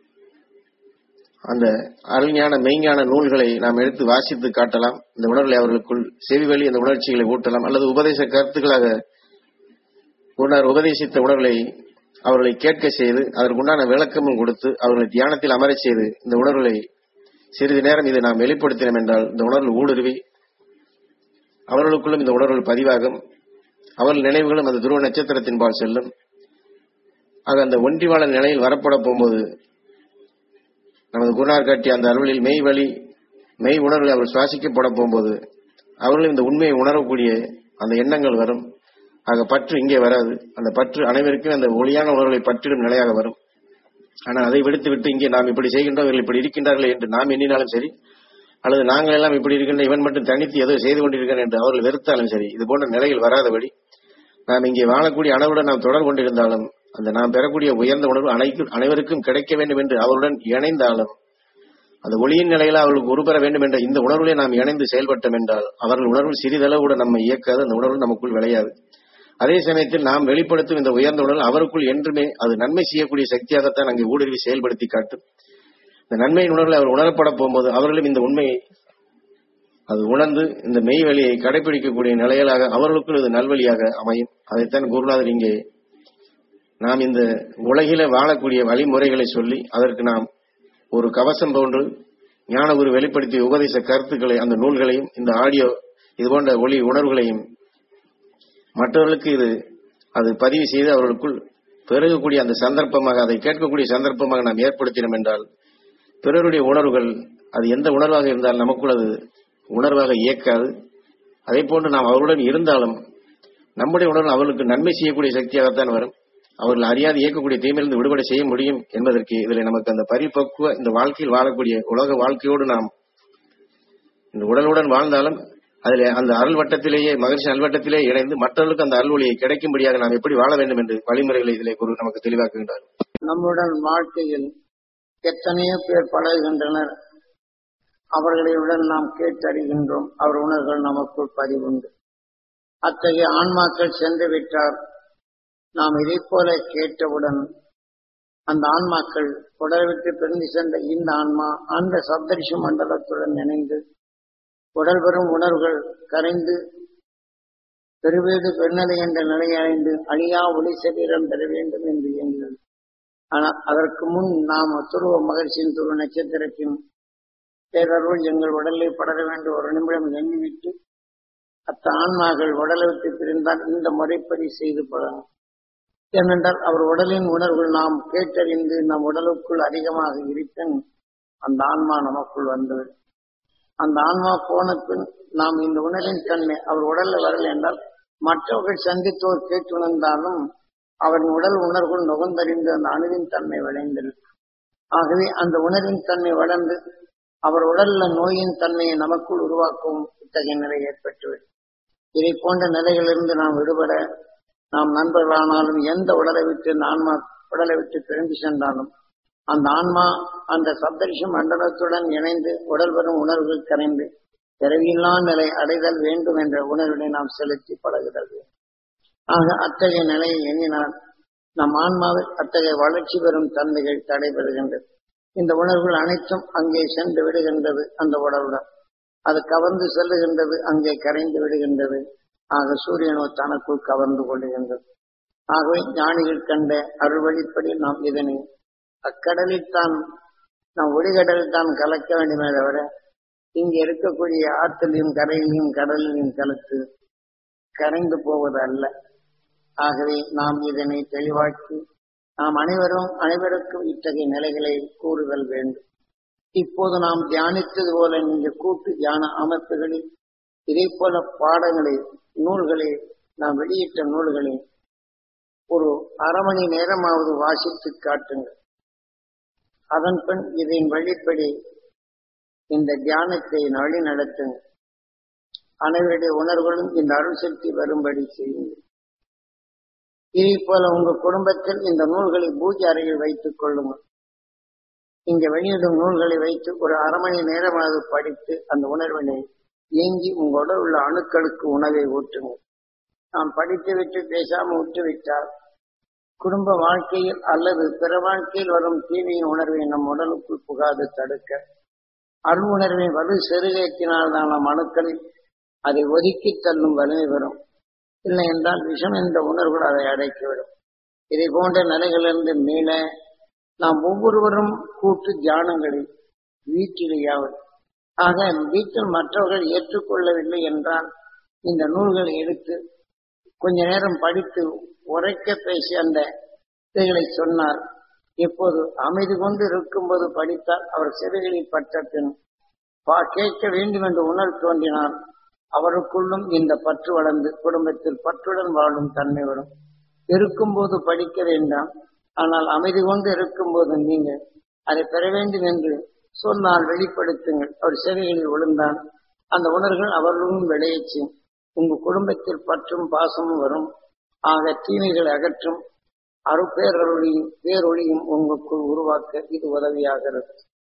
Speaker 1: அந்த அருஞான மெய்ஞான நூல்களை நாம் எடுத்து வாசித்து காட்டலாம் இந்த உணர்வுகளை அவர்களுக்குள் செவிவழி அந்த உணர்ச்சிகளை ஊட்டலாம் அல்லது உபதேச கருத்துக்களாக குருநாதர் உபதேசித்த உணர்வுகளை அவர்களை கேட்க செய்து அதற்குண்டான விளக்கமும் கொடுத்து அவர்களை தியானத்தில் அமரச் செய்து இந்த உணர்வுகளை சிறிது நேரம் இதை நாம் வெளிப்படுத்தினோம் என்றால் இந்த உணர்வு ஊடுருவி அவர்களுக்குள்ளும் இந்த உணர்வுகள் பதிவாகும் அவர்கள் நினைவுகளும் அந்த துருவ நட்சத்திரத்தின்பால் செல்லும் ஆக அந்த ஒன்றிவாளர் நிலையில் வரப்பட போகும்போது நமது குருநார் காட்டிய அந்த அருளில் மெய் வழி மெய் உணர்வுகள் அவர்கள் சுவாசிக்கப்பட போகும்போது அவர்களும் இந்த உண்மையை உணரக்கூடிய அந்த எண்ணங்கள் வரும் ஆக பற்று இங்கே வராது அந்த பற்று அனைவருக்கும் அந்த ஒளியான உணர்வுகளை பற்றிடும் நிலையாக வரும் ஆனால் அதை விடுத்து விட்டு இங்கே நாம் இப்படி செய்கின்றோம் இவர்கள் இப்படி இருக்கின்றார்கள் என்று நாம் எண்ணினாலும் சரி அல்லது நாங்கள் எல்லாம் இப்படி இருக்கின்ற இவன் மட்டும் தனித்து ஏதோ செய்து கொண்டிருக்கிறேன் என்று அவர்கள் வெறுத்தாலும் சரி இது போன்ற நிலையில் வராதபடி நாம் இங்கே வாழக்கூடிய அனைவருடன் நாம் தொடர்பு கொண்டிருந்தாலும் அந்த நாம் பெறக்கூடிய உயர்ந்த உணர்வு அனைக்கும் அனைவருக்கும் கிடைக்க வேண்டும் என்று அவருடன் இணைந்தாலும் அந்த ஒளியின் நிலையில அவர்களுக்கு உருப்பெற வேண்டும் என்ற இந்த உணர்வுகளை நாம் இணைந்து செயல்பட்டோம் என்றால் அவர்கள் உணர்வு சிறிதளவு கூட நம்மை இயக்காது அந்த உணர்வு நமக்குள் விளையாது அதே சமயத்தில் நாம் வெளிப்படுத்தும் இந்த உயர்ந்த உணர்வு அவருக்குள் என்றுமே அது நன்மை செய்யக்கூடிய சக்தியாகத்தான் அங்கே ஊடுருவி செயல்படுத்தி காட்டும் இந்த நன்மையின் உணர்வுகளை அவர் உணரப்பட போகும்போது அவர்களும் இந்த உண்மையை அது உணர்ந்து இந்த மெய் வழியை கடைபிடிக்கக்கூடிய நிலைகளாக அவர்களுக்குள் இது நல்வழியாக அமையும் அதைத்தான் குருநாதர் இங்கே நாம் இந்த உலகில வாழக்கூடிய வழிமுறைகளை சொல்லி அதற்கு நாம் ஒரு கவசம் போன்று ஞான குரு வெளிப்படுத்திய உபதேச கருத்துக்களை அந்த நூல்களையும் இந்த ஆடியோ இது போன்ற ஒளி உணர்வுகளையும் மற்றவர்களுக்கு இது அது பதிவு செய்து அவர்களுக்குள் பெருகக்கூடிய அந்த சந்தர்ப்பமாக அதை கேட்கக்கூடிய சந்தர்ப்பமாக நாம் ஏற்படுத்தினோம் என்றால் பிறருடைய உணர்வுகள் அது எந்த உணர்வாக இருந்தால் நமக்குள் அது உணர்வாக இயக்காது அதே போன்று நாம் அவர்களுடன் இருந்தாலும் நம்முடைய உணர்வு அவர்களுக்கு நன்மை செய்யக்கூடிய சக்தியாகத்தான் வரும் அவர்கள் அறியாது இயக்கக்கூடிய தீமையிலிருந்து விடுபட செய்ய முடியும் என்பதற்கு இதில் நமக்கு அந்த பரிபக்குவ இந்த வாழ்க்கையில் வாழக்கூடிய உலக வாழ்க்கையோடு நாம் இந்த உடலுடன் வாழ்ந்தாலும் அதில் அந்த அருள் வட்டத்திலேயே மகிழ்ச்சி நல்வட்டத்திலே இணைந்து மற்றவர்களுக்கு அந்த அருள் ஒளியை கிடைக்கும்படியாக நாம் எப்படி வாழ வேண்டும் என்று வழிமுறைகளை இதிலே குரு நமக்கு தெளிவாக்குகின்றார்
Speaker 2: நம்முடன் வாழ்க்கையில் எத்தனையோ பேர் பழகுகின்றனர் அவர்களுடன் நாம் கேட்டறிகின்றோம் அவர் உணர்வுகள் நமக்குள் பதிவுண்டு அத்தகைய ஆன்மாக்கள் சென்று விட்டார் நாம் இதை போல கேட்டவுடன் அந்த ஆன்மாக்கள் உடலை விட்டு பிரிந்து சென்ற இந்த ஆன்மா அந்த சப்தரிஷி மண்டலத்துடன் இணைந்து உடல் பெறும் உணர்வுகள் கரைந்து பெருவீடு பெருநிலை என்ற நிலை அடைந்து அழியா ஒளி சரீரம் பெற வேண்டும் என்று இயங்கினது ஆனால் அதற்கு முன் நாம் துருவ மகிழ்ச்சியின் துருவ நட்சத்திரத்தின் பேரருள் எங்கள் உடலில் படர வேண்டும் ஒரு நிமிடம் எண்ணிவிட்டு அத்த ஆன்மாக்கள் உடலை விட்டு பிரிந்தால் இந்த முறைப்படி செய்து பழகும் ஏனென்றால் அவர் உடலின் உணர்வுகள் நாம் கேட்டறிந்து நம் உடலுக்குள் அதிகமாக இருப்பின் அந்த ஆன்மா நமக்குள் வந்துவிடும் அந்த ஆன்மா போன பின் நாம் இந்த உணர்வின் தன்மை அவர் உடல்ல வரல என்றால் மற்றவர்கள் சந்தித்தோர் கேட்டு உணர்ந்தாலும் அவரின் உடல் உணர்வுகள் நுகர்ந்தறிந்து அந்த அணுவின் தன்மை விளைந்திருக்கும் ஆகவே அந்த உணர்வின் தன்மை வளர்ந்து அவர் உடல்ல நோயின் தன்மையை நமக்குள் உருவாக்கும் இத்தகைய நிலை ஏற்பட்டுவிடும் இதை போன்ற நிலைகளிலிருந்து நாம் விடுபட நாம் நண்பர்களானாலும் எந்த உடலை விட்டு இந்த ஆன்மா உடலை விட்டு திரும்பி சென்றாலும் அந்த ஆன்மா அந்த சப்தரிஷ மண்டலத்துடன் இணைந்து உடல் வரும் உணர்வுகள் கரைந்து பிறவியில்லா நிலை அடைதல் வேண்டும் என்ற உணர்வினை நாம் செலுத்தி பழகுதல் வேண்டும் ஆக அத்தகைய நிலையை எண்ணினால் நம் ஆன்மாவில் அத்தகைய வளர்ச்சி பெறும் தன்மைகள் தடைபெறுகின்றது இந்த உணர்வுகள் அனைத்தும் அங்கே சென்று விடுகின்றது அந்த உடலுடன் அது கவர்ந்து செல்லுகின்றது அங்கே கரைந்து விடுகின்றது ஆக சூரியனோ தனக்குள் கவர்ந்து கொள்ளுகின்றது ஆகவே ஞானிகள் கண்ட அருள் வழிப்படி நாம் இதனை அக்கடலில் தான் நாம் ஒளிகடலில் தான் கலக்க வேண்டுமே தவிர இங்க இருக்கக்கூடிய ஆற்றிலையும் கரையிலையும் கடலிலையும் கலத்து கரைந்து போவது அல்ல ஆகவே நாம் இதனை தெளிவாக்கி நாம் அனைவரும் அனைவருக்கும் இத்தகைய நிலைகளை கூறுதல் வேண்டும் இப்போது நாம் தியானித்தது போல இந்த கூட்டு தியான அமைப்புகளில் இதே போல பாடங்களை நூல்களை நாம் வெளியிட்ட நூல்களை ஒரு அரை மணி நேரமாவது வாசித்து காட்டுங்கள் அதன் பின் இதன் வழிப்படி இந்த தியானத்தை வழி நடத்துங்கள் அனைவருடைய உணர்வுகளும் இந்த அருள் சக்தி வரும்படி செய்யுங்கள் இதே போல உங்க குடும்பத்தில் இந்த நூல்களை பூஜை அறையில் வைத்துக் கொள்ளுங்கள் இங்க வெளியிடும் நூல்களை வைத்து ஒரு அரை மணி நேரமாவது படித்து அந்த உணர்வினை இயங்கி உங்க உடல் உள்ள அணுக்களுக்கு உணவை ஊற்றுங்கள் நாம் படித்து விட்டு பேசாம விட்டு விட்டால் குடும்ப வாழ்க்கையில் அல்லது பிற வாழ்க்கையில் வரும் தீமையின் உணர்வை நம் உடலுக்குள் புகாது தடுக்க அருள் உணர்வை வலு செருகேற்றினால்தான் நம் அணுக்களில் அதை ஒதுக்கி தள்ளும் வலிமை வரும் இல்லை என்றால் விஷம் என்ற உணர்வுகள் அதை அடைக்கிவிடும் இதை போன்ற நிலைகளிலிருந்து மீள நாம் ஒவ்வொருவரும் கூட்டு தியானங்களில் வீட்டிலேயாவது ஆக வீட்டில் மற்றவர்கள் ஏற்றுக்கொள்ளவில்லை என்றால் இந்த நூல்களை எடுத்து கொஞ்ச நேரம் படித்து உரைக்க பேசி அந்த இதைகளை சொன்னார் எப்போது அமைதி கொண்டு இருக்கும்போது படித்தால் அவர் சிறுகளில் பட்ட பின் கேட்க வேண்டும் என்ற உணர்வு தோன்றினால் அவருக்குள்ளும் இந்த பற்று வளர்ந்து குடும்பத்தில் பற்றுடன் வாழும் தன்மை வரும் இருக்கும்போது படிக்க வேண்டாம் ஆனால் அமைதி கொண்டு இருக்கும்போது நீங்கள் அதை பெற வேண்டும் என்று சொன்னால் வெளிப்படுத்துங்கள் அவர் சிறைகளில் விழுந்தான் அந்த உணர்வுகள் அவர்களும் விளையச்சு உங்க குடும்பத்தில் பற்றும் பாசமும் வரும் ஆக தீமைகளை அகற்றும் அருப்பேரொழியும் பேரொழியும் உங்களுக்குள் உருவாக்க இது உதவியாகிறது